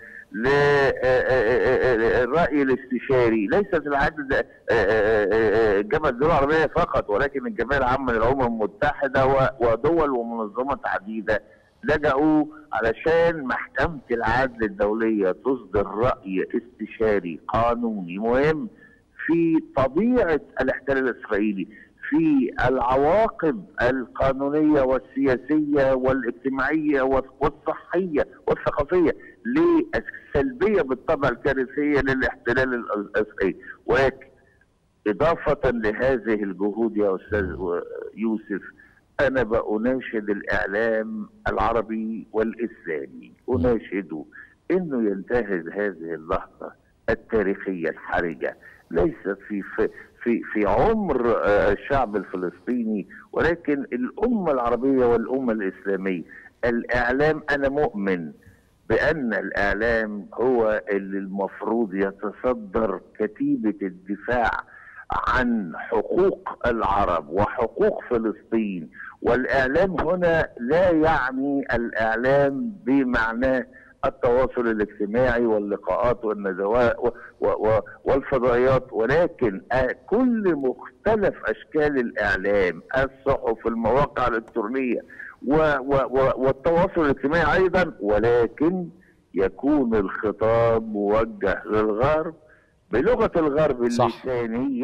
للراي الاستشاري ليست العدل ده- جامعه الدول العربيه فقط ولكن الجمعيه العامه للامم المتحده و- ودول ومنظمات عديده لجأوا علشان محكمة العدل الدولية تصدر رأي استشاري قانوني مهم في طبيعة الاحتلال الإسرائيلي في العواقب القانونية والسياسية والاجتماعية والصحية والثقافية للسلبية بالطبع الكارثية للاحتلال الإسرائيلي ولكن إضافة لهذه الجهود يا أستاذ يوسف أنا بأناشد الإعلام العربي والإسلامي أناشده أنه ينتهز هذه اللحظة التاريخية الحرجة ليست في في في, في عمر آه، الشعب الفلسطيني ولكن الأمة العربية والأمة الإسلامية الإعلام أنا مؤمن بأن الإعلام هو اللي المفروض يتصدر كتيبة الدفاع عن حقوق العرب وحقوق فلسطين والإعلام هنا لا يعني الإعلام بمعناه التواصل الاجتماعي واللقاءات والندوات و- و- و- والفضائيات ولكن آه، كل مختلف أشكال الإعلام الصحف المواقع الإلكترونية و و و والتواصل الاجتماعي أيضا ولكن يكون الخطاب موجه للغرب بلغة الغرب صح. اللسانية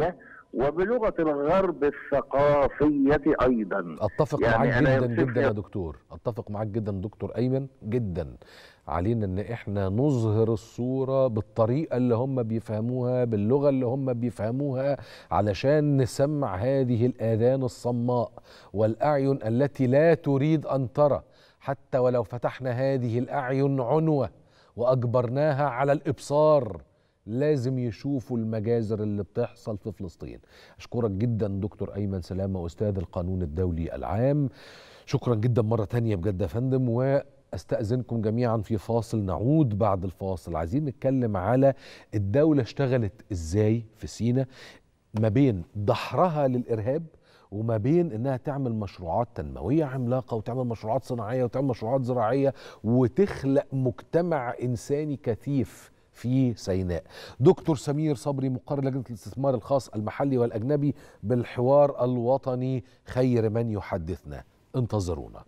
وبلغه الغرب الثقافيه ايضا اتفق يعني معاك أنا جدا يوصف جدا لي- يا دكتور اتفق معاك جدا دكتور ايمن جدا علينا ان احنا نظهر الصوره بالطريقه اللي هم بيفهموها باللغه اللي هم بيفهموها علشان نسمع هذه الاذان الصماء والاعين التي لا تريد ان ترى حتى ولو فتحنا هذه الاعين عنوه واجبرناها على الابصار لازم يشوفوا المجازر اللي بتحصل في فلسطين أشكرك جدا دكتور أيمن سلامة أستاذ القانون الدولي العام شكرا جدا مرة تانية بجد يا فندم واستأذنكم جميعا في فاصل نعود بعد الفاصل عايزين نتكلم على الدولة اشتغلت ازاي في سينا ما بين دحرها للإرهاب وما بين انها تعمل مشروعات تنمويه عملاقه وتعمل مشروعات صناعيه وتعمل مشروعات زراعيه وتخلق مجتمع انساني كثيف في سيناء دكتور سمير صبري مقرر لجنة الاستثمار الخاص المحلي والأجنبي بالحوار الوطني خير من يحدثنا انتظرونا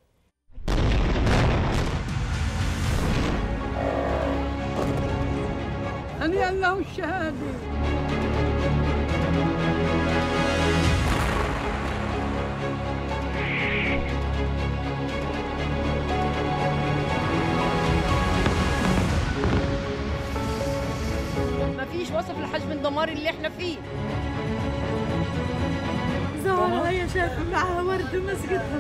هنيئا له الشهاده مفيش وصف لحجم الدمار اللي احنا فيه زهرة هي شايفة معها ورد مسجدها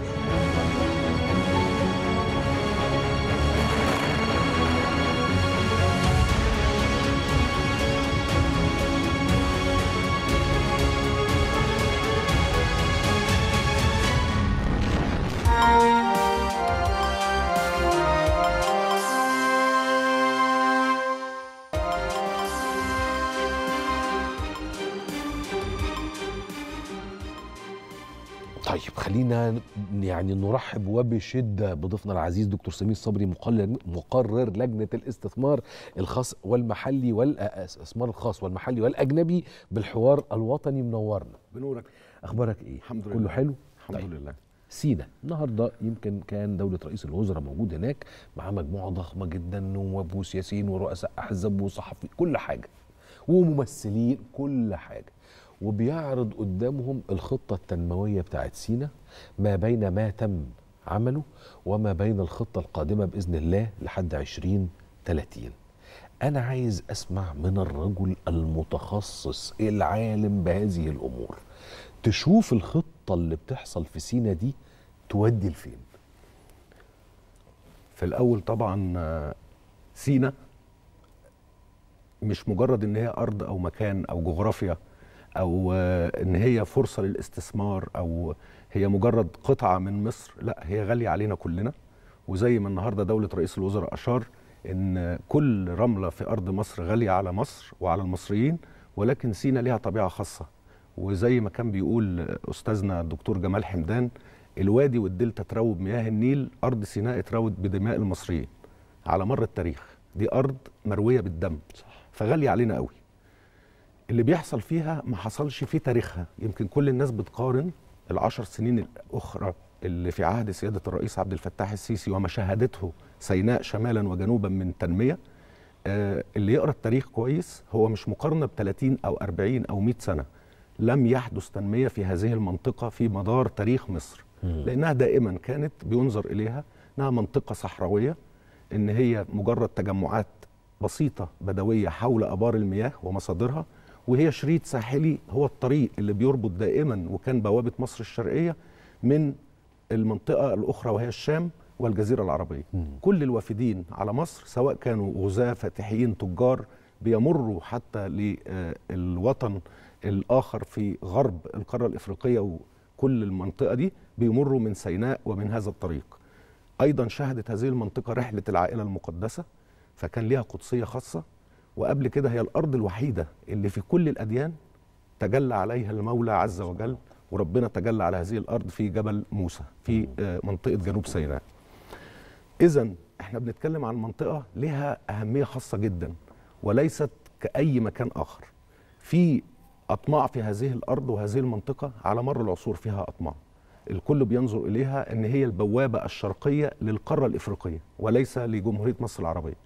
طيب خلينا يعني نرحب وبشده بضيفنا العزيز دكتور سمير صبري مقرر مقرر لجنه الاستثمار الخاص والمحلي والاستثمار الخاص والمحلي والاجنبي بالحوار الوطني منورنا بنورك اخبارك ايه الحمد كله لله. حلو الحمد طيب. لله سينا النهارده يمكن كان دوله رئيس الوزراء موجود هناك مع مجموعه ضخمه جدا نواب وسياسيين ورؤساء احزاب وصحفي كل حاجه وممثلين كل حاجه وبيعرض قدامهم الخطه التنمويه بتاعت سينا ما بين ما تم عمله وما بين الخطه القادمه باذن الله لحد 2030 انا عايز اسمع من الرجل المتخصص العالم بهذه الامور تشوف الخطه اللي بتحصل في سينا دي تودي لفين في الاول طبعا آه، سينا مش مجرد ان هي ارض او مكان او جغرافيا او آه، ان هي فرصه للاستثمار او هي مجرد قطعه من مصر لا هي غاليه علينا كلنا وزي ما النهارده دوله رئيس الوزراء اشار ان كل رمله في ارض مصر غاليه على مصر وعلى المصريين ولكن سينا ليها طبيعه خاصه وزي ما كان بيقول استاذنا الدكتور جمال حمدان الوادي والدلتا تروي بمياه النيل ارض سيناء اتروت بدماء المصريين على مر التاريخ دي ارض مرويه بالدم فغاليه علينا قوي اللي بيحصل فيها ما حصلش في تاريخها يمكن كل الناس بتقارن العشر سنين الاخرى اللي في عهد سياده الرئيس عبد الفتاح السيسي وما شهدته سيناء شمالا وجنوبا من تنميه آه، اللي يقرا التاريخ كويس هو مش مقارنه ب 30 او 40 او 100 سنه لم يحدث تنميه في هذه المنطقه في مدار تاريخ مصر لانها دائما كانت بينظر اليها انها منطقه صحراويه ان هي مجرد تجمعات بسيطه بدويه حول ابار المياه ومصادرها وهي شريط ساحلي هو الطريق اللي بيربط دائما وكان بوابه مصر الشرقيه من المنطقه الاخرى وهي الشام والجزيره العربيه كل الوافدين على مصر سواء كانوا غزاة فاتحيين تجار بيمروا حتى للوطن الاخر في غرب القاره الافريقيه وكل المنطقه دي بيمروا من سيناء ومن هذا الطريق ايضا شهدت هذه المنطقه رحله العائله المقدسه فكان ليها قدسيه خاصه وقبل كده هي الارض الوحيده اللي في كل الاديان تجلى عليها المولى عز وجل وربنا تجلى على هذه الارض في جبل موسى في آه، منطقه جنوب سيناء اذا احنا بنتكلم عن منطقه لها اهميه خاصه جدا وليست كاي مكان اخر في اطماع في هذه الارض وهذه المنطقه على مر العصور فيها اطماع الكل بينظر اليها ان هي البوابه الشرقيه للقاره الافريقيه وليس لجمهوريه مصر العربيه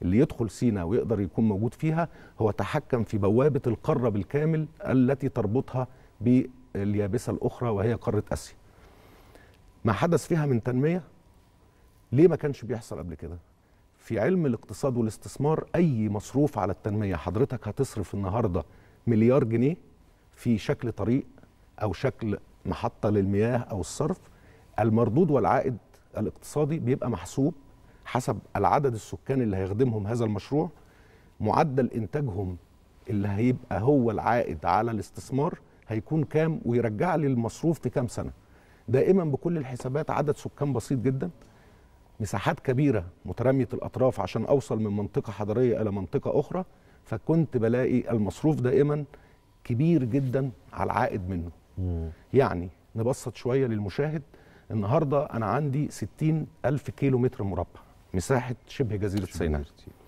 اللي يدخل سينا ويقدر يكون موجود فيها هو تحكم في بوابه القاره بالكامل التي تربطها باليابسه الاخرى وهي قاره اسيا. ما حدث فيها من تنميه ليه ما كانش بيحصل قبل كده؟ في علم الاقتصاد والاستثمار اي مصروف على التنميه حضرتك هتصرف النهارده مليار جنيه في شكل طريق او شكل محطه للمياه او الصرف المردود والعائد الاقتصادي بيبقى محسوب حسب العدد السكان اللي هيخدمهم هذا المشروع معدل انتاجهم اللي هيبقى هو العائد على الاستثمار هيكون كام ويرجع لي المصروف في كام سنه دائما بكل الحسابات عدد سكان بسيط جدا مساحات كبيره متراميه الاطراف عشان اوصل من منطقه حضريه الى منطقه اخرى فكنت بلاقي المصروف دائما كبير جدا على العائد منه يعني نبسط شويه للمشاهد النهارده انا عندي 60 الف كيلو متر مربع مساحه شبه جزيره سيناء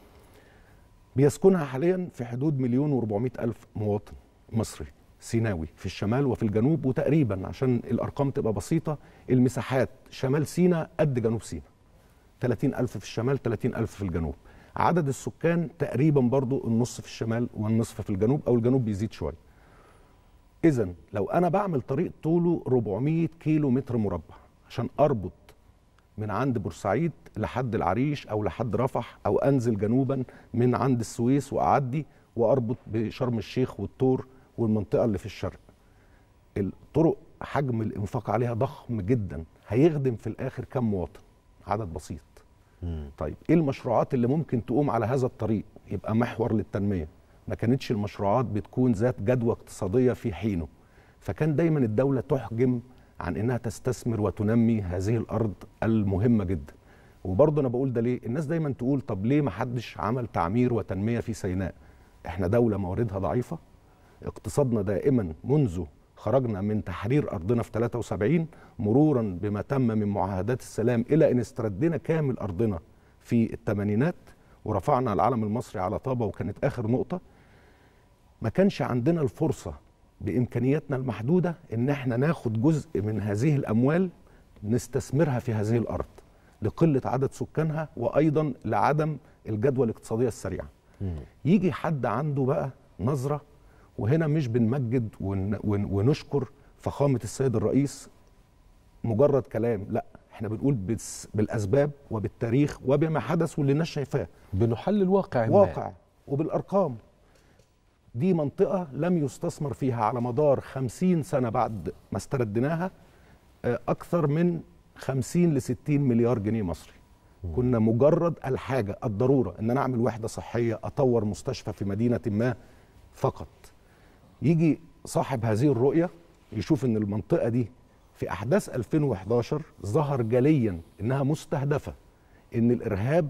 بيسكنها حاليا في حدود مليون و400 الف مواطن مصري سيناوي في الشمال وفي الجنوب وتقريبا عشان الارقام تبقى بسيطه المساحات شمال سيناء قد جنوب سيناء 30 ألف في الشمال 30 ألف في الجنوب عدد السكان تقريبا برضو النص في الشمال والنصف في الجنوب أو الجنوب بيزيد شوية إذا لو أنا بعمل طريق طوله 400 كيلو متر مربع عشان أربط من عند بورسعيد لحد العريش أو لحد رفح أو أنزل جنوبا من عند السويس وأعدي وأربط بشرم الشيخ والطور والمنطقة اللي في الشرق الطرق حجم الإنفاق عليها ضخم جدا هيخدم في الآخر كم مواطن عدد بسيط طيب ايه المشروعات اللي ممكن تقوم على هذا الطريق يبقى محور للتنميه ما كانتش المشروعات بتكون ذات جدوى اقتصاديه في حينه فكان دايما الدوله تحجم عن انها تستثمر وتنمي هذه الارض المهمه جدا وبرضه انا بقول ده ليه الناس دايما تقول طب ليه ما حدش عمل تعمير وتنميه في سيناء احنا دوله مواردها ضعيفه اقتصادنا دائما منذ خرجنا من تحرير ارضنا في 73 مرورا بما تم من معاهدات السلام الى ان استردينا كامل ارضنا في الثمانينات ورفعنا العلم المصري على طابه وكانت اخر نقطه ما كانش عندنا الفرصه بامكانياتنا المحدوده ان احنا ناخد جزء من هذه الاموال نستثمرها في هذه الارض لقله عدد سكانها وايضا لعدم الجدوى الاقتصاديه السريعه يجي حد عنده بقى نظره وهنا مش بنمجد ون ون ونشكر فخامه السيد الرئيس مجرد كلام لا احنا بنقول بس بالاسباب وبالتاريخ وبما حدث واللي الناس شايفاه بنحلل واقع ما. واقع وبالارقام دي منطقه لم يستثمر فيها على مدار خمسين سنه بعد ما استردناها اكثر من خمسين لستين مليار جنيه مصري كنا مجرد الحاجه الضروره ان انا اعمل وحده صحيه اطور مستشفى في مدينه ما فقط يجي صاحب هذه الرؤيه يشوف ان المنطقه دي في احداث 2011 ظهر جليا انها مستهدفه ان الارهاب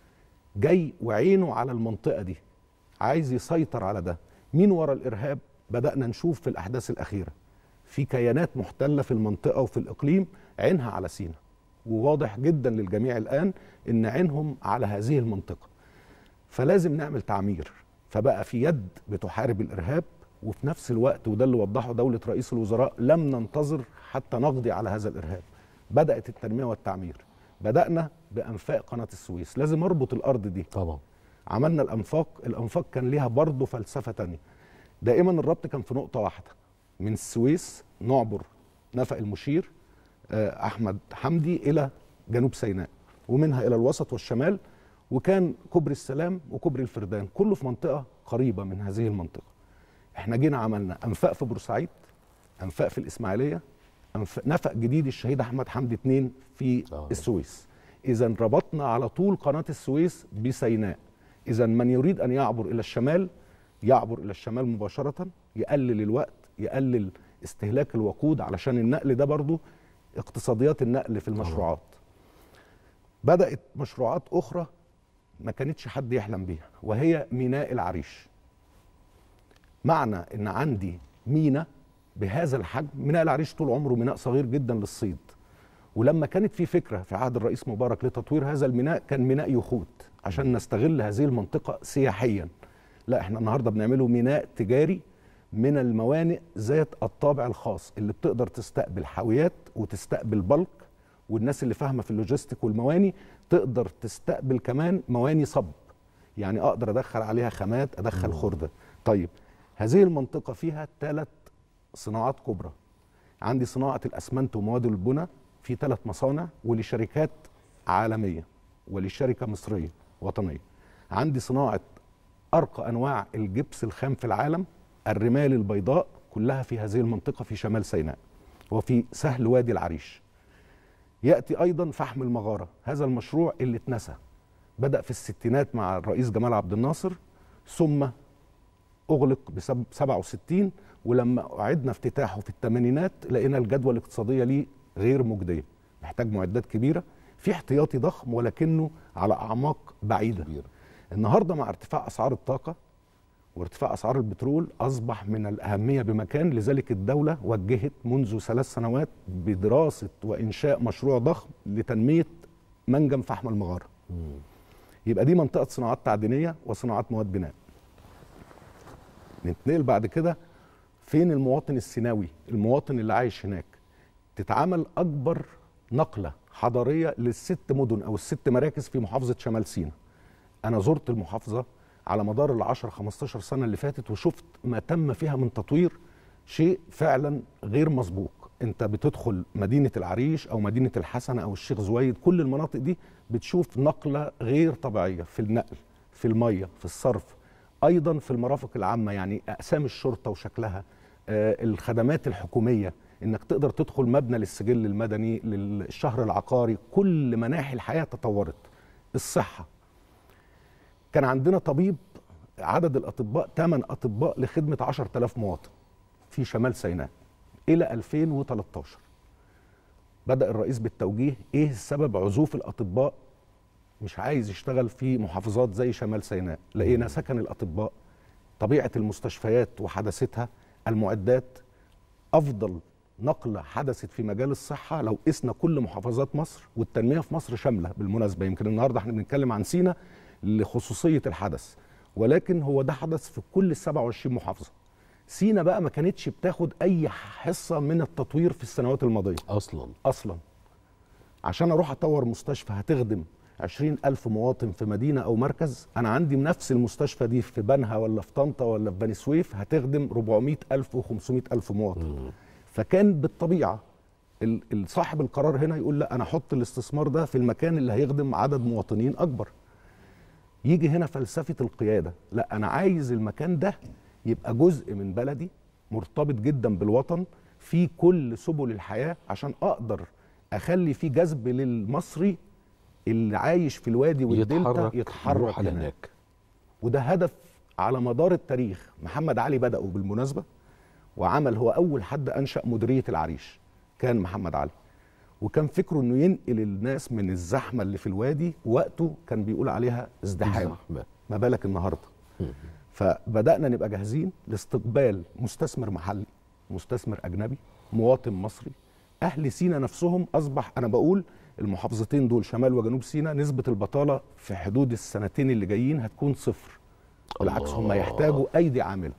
جاي وعينه على المنطقه دي عايز يسيطر على ده مين ورا الارهاب بدانا نشوف في الاحداث الاخيره في كيانات محتله في المنطقه وفي الاقليم عينها على سينا وواضح جدا للجميع الان ان عينهم على هذه المنطقه فلازم نعمل تعمير فبقى في يد بتحارب الارهاب وفي نفس الوقت وده اللي وضحه دوله رئيس الوزراء لم ننتظر حتى نقضي على هذا الارهاب بدات التنميه والتعمير بدانا بانفاق قناه السويس لازم اربط الارض دي طبعا عملنا الانفاق الانفاق كان ليها برضه فلسفه تانية دائما الربط كان في نقطه واحده من السويس نعبر نفق المشير احمد حمدي الى جنوب سيناء ومنها الى الوسط والشمال وكان كوبري السلام وكوبري الفردان كله في منطقه قريبه من هذه المنطقه احنا جينا عملنا انفاق في بورسعيد انفاق في الاسماعيليه أنفاق نفق جديد الشهيد احمد حمدي اثنين في آه. السويس اذا ربطنا على طول قناه السويس بسيناء اذا من يريد ان يعبر الى الشمال يعبر الى الشمال مباشره يقلل الوقت يقلل استهلاك الوقود علشان النقل ده برضو اقتصاديات النقل في المشروعات بدات مشروعات اخرى ما كانتش حد يحلم بيها وهي ميناء العريش معنى ان عندي ميناء بهذا الحجم ميناء العريش طول عمره ميناء صغير جدا للصيد ولما كانت في فكره في عهد الرئيس مبارك لتطوير هذا الميناء كان ميناء يخوت عشان نستغل هذه المنطقه سياحيا لا احنا النهارده بنعمله ميناء تجاري من الموانئ ذات الطابع الخاص اللي بتقدر تستقبل حاويات وتستقبل بلك والناس اللي فاهمه في اللوجيستيك والمواني تقدر تستقبل كمان مواني صب يعني اقدر ادخل عليها خامات ادخل خرده طيب هذه المنطقه فيها ثلاث صناعات كبرى عندي صناعه الاسمنت ومواد البناء في ثلاث مصانع ولشركات عالميه ولشركه مصريه وطنيه عندي صناعه ارقى انواع الجبس الخام في العالم الرمال البيضاء كلها في هذه المنطقه في شمال سيناء وفي سهل وادي العريش ياتي ايضا فحم المغاره هذا المشروع اللي اتنسى بدا في الستينات مع الرئيس جمال عبد الناصر ثم اغلق بسبب 67 ولما اعدنا افتتاحه في الثمانينات لقينا الجدوى الاقتصاديه ليه غير مجديه محتاج معدات كبيره في احتياطي ضخم ولكنه على اعماق بعيده كبيرة. النهارده مع ارتفاع اسعار الطاقه وارتفاع اسعار البترول اصبح من الاهميه بمكان لذلك الدوله وجهت منذ ثلاث سنوات بدراسه وانشاء مشروع ضخم لتنميه منجم فحم المغاره يبقى دي منطقه صناعات تعدينيه وصناعات مواد بناء ننتقل بعد كده فين المواطن السيناوي المواطن اللي عايش هناك تتعمل اكبر نقله حضاريه للست مدن او الست مراكز في محافظه شمال سيناء انا زرت المحافظه على مدار ال 10 15 سنه اللي فاتت وشفت ما تم فيها من تطوير شيء فعلا غير مسبوق انت بتدخل مدينه العريش او مدينه الحسنه او الشيخ زويد كل المناطق دي بتشوف نقله غير طبيعيه في النقل في الميه في الصرف ايضا في المرافق العامه يعني اقسام الشرطه وشكلها آه الخدمات الحكوميه انك تقدر تدخل مبنى للسجل المدني للشهر العقاري كل مناحي الحياه تطورت الصحه كان عندنا طبيب عدد الاطباء 8 اطباء لخدمه 10000 مواطن في شمال سيناء الى 2013 بدا الرئيس بالتوجيه ايه سبب عزوف الاطباء مش عايز يشتغل في محافظات زي شمال سيناء لقينا سكن الاطباء طبيعه المستشفيات وحدثتها المعدات افضل نقله حدثت في مجال الصحه لو قسنا كل محافظات مصر والتنميه في مصر شامله بالمناسبه يمكن النهارده احنا بنتكلم عن سينا لخصوصيه الحدث ولكن هو ده حدث في كل ال 27 محافظه سينا بقى ما كانتش بتاخد اي حصه من التطوير في السنوات الماضيه اصلا اصلا عشان اروح اطور مستشفى هتخدم 20 ألف مواطن في مدينة أو مركز أنا عندي نفس المستشفى دي في بنها ولا في طنطا ولا في بني سويف هتخدم 400 ألف و500 ألف مواطن فكان بالطبيعة ال- ال- صاحب القرار هنا يقول لا أنا أحط الاستثمار ده في المكان اللي هيخدم عدد مواطنين أكبر يجي هنا فلسفة القيادة لا أنا عايز المكان ده يبقى جزء من بلدي مرتبط جدا بالوطن في كل سبل الحياة عشان أقدر أخلي فيه جذب للمصري اللي عايش في الوادي والدلتا يتحرك يتحرك يروح على هناك. هناك وده هدف على مدار التاريخ محمد علي بدأه بالمناسبة وعمل هو أول حد أنشأ مديرية العريش كان محمد علي وكان فكره انه ينقل الناس من الزحمه اللي في الوادي وقته كان بيقول عليها ازدحام زحمة. ما بالك النهارده فبدانا نبقى جاهزين لاستقبال مستثمر محلي مستثمر اجنبي مواطن مصري اهل سينا نفسهم اصبح انا بقول المحافظتين دول شمال وجنوب سينا نسبه البطاله في حدود السنتين اللي جايين هتكون صفر بالعكس هم الله. يحتاجوا ايدي عامله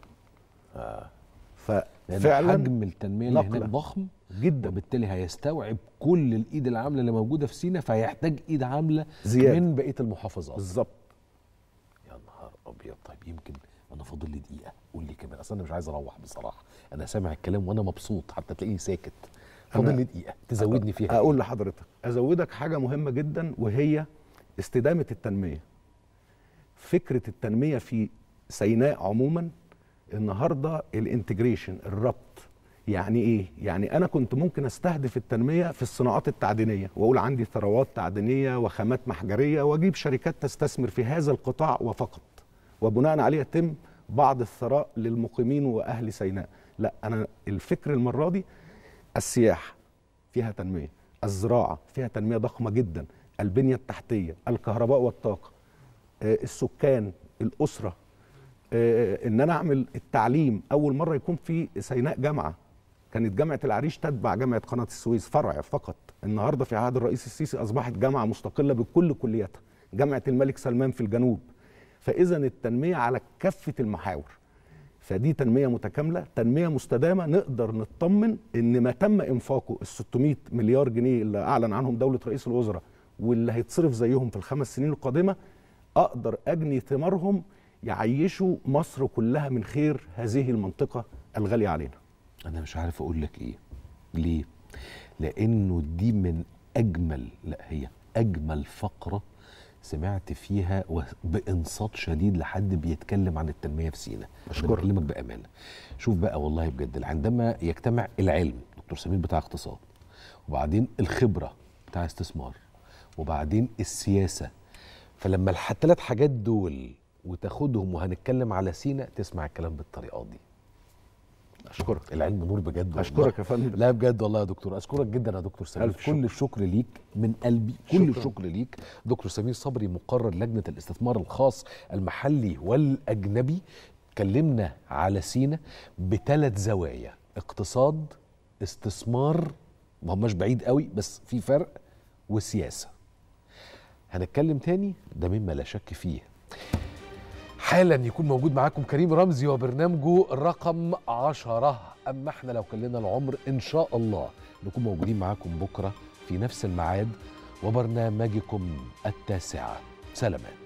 لان ففعلا حجم التنميه اللي نقلة. هناك ضخم جدا وبالتالي هيستوعب كل الايد العامله اللي موجوده في سينا فهيحتاج ايد عامله زيادة. من بقيه المحافظات بالظبط يا نهار ابيض طيب يمكن انا فاضل لي دقيقه قول لي كمان اصل انا مش عايز اروح بصراحه انا سامع الكلام وانا مبسوط حتى تلاقيني ساكت فاضل أنا- لي دقيقه تزودني فيها اقول إيه؟ لحضرتك ازودك حاجه مهمه جدا وهي استدامه التنميه فكره التنميه في سيناء عموما النهارده الانتجريشن الربط يعني ايه يعني انا كنت ممكن استهدف التنميه في الصناعات التعدينيه واقول عندي ثروات تعدينيه وخامات محجريه واجيب شركات تستثمر في هذا القطاع وفقط وبناء عليه يتم بعض الثراء للمقيمين واهل سيناء لا انا الفكر المره دي السياحه فيها تنميه الزراعه فيها تنميه ضخمه جدا البنيه التحتيه الكهرباء والطاقه آه، السكان الاسره آه، ان انا اعمل التعليم اول مره يكون في سيناء جامعه كانت جامعه العريش تتبع جامعه قناه السويس فرع فقط النهارده في عهد الرئيس السيسي اصبحت جامعه مستقله بكل كلياتها جامعه الملك سلمان في الجنوب فاذا التنميه على كافه المحاور فدي تنميه متكامله تنميه مستدامه نقدر نطمن ان ما تم انفاقه ال 600 مليار جنيه اللي اعلن عنهم دوله رئيس الوزراء واللي هيتصرف زيهم في الخمس سنين القادمه اقدر اجني ثمارهم يعيشوا مصر كلها من خير هذه المنطقه الغاليه علينا انا مش عارف اقول لك ايه ليه لانه دي من اجمل لا هي اجمل فقره سمعت فيها و- بانصات شديد لحد بيتكلم عن التنميه في سينا أشكرك. بكلمك بامانه شوف بقى والله بجد عندما يجتمع العلم دكتور سمير بتاع اقتصاد وبعدين الخبره بتاع استثمار وبعدين السياسه فلما الثلاث حاجات دول وتاخدهم وهنتكلم على سينا تسمع الكلام بالطريقه دي اشكرك العلم نور بجد والله. اشكرك يا فندم لا بجد والله يا دكتور اشكرك جدا يا دكتور سمير ألف كل شكر. الشكر ليك من قلبي كل شكراً. الشكر ليك دكتور سمير صبري مقرر لجنه الاستثمار الخاص المحلي والاجنبي اتكلمنا على سينا بثلاث زوايا اقتصاد استثمار ما هماش بعيد قوي بس في فرق وسياسه هنتكلم تاني ده مما لا شك فيه حالا يكون موجود معاكم كريم رمزي وبرنامجه رقم عشرة أما احنا لو كان لنا العمر إن شاء الله نكون موجودين معاكم بكرة في نفس الميعاد وبرنامجكم التاسعة سلامات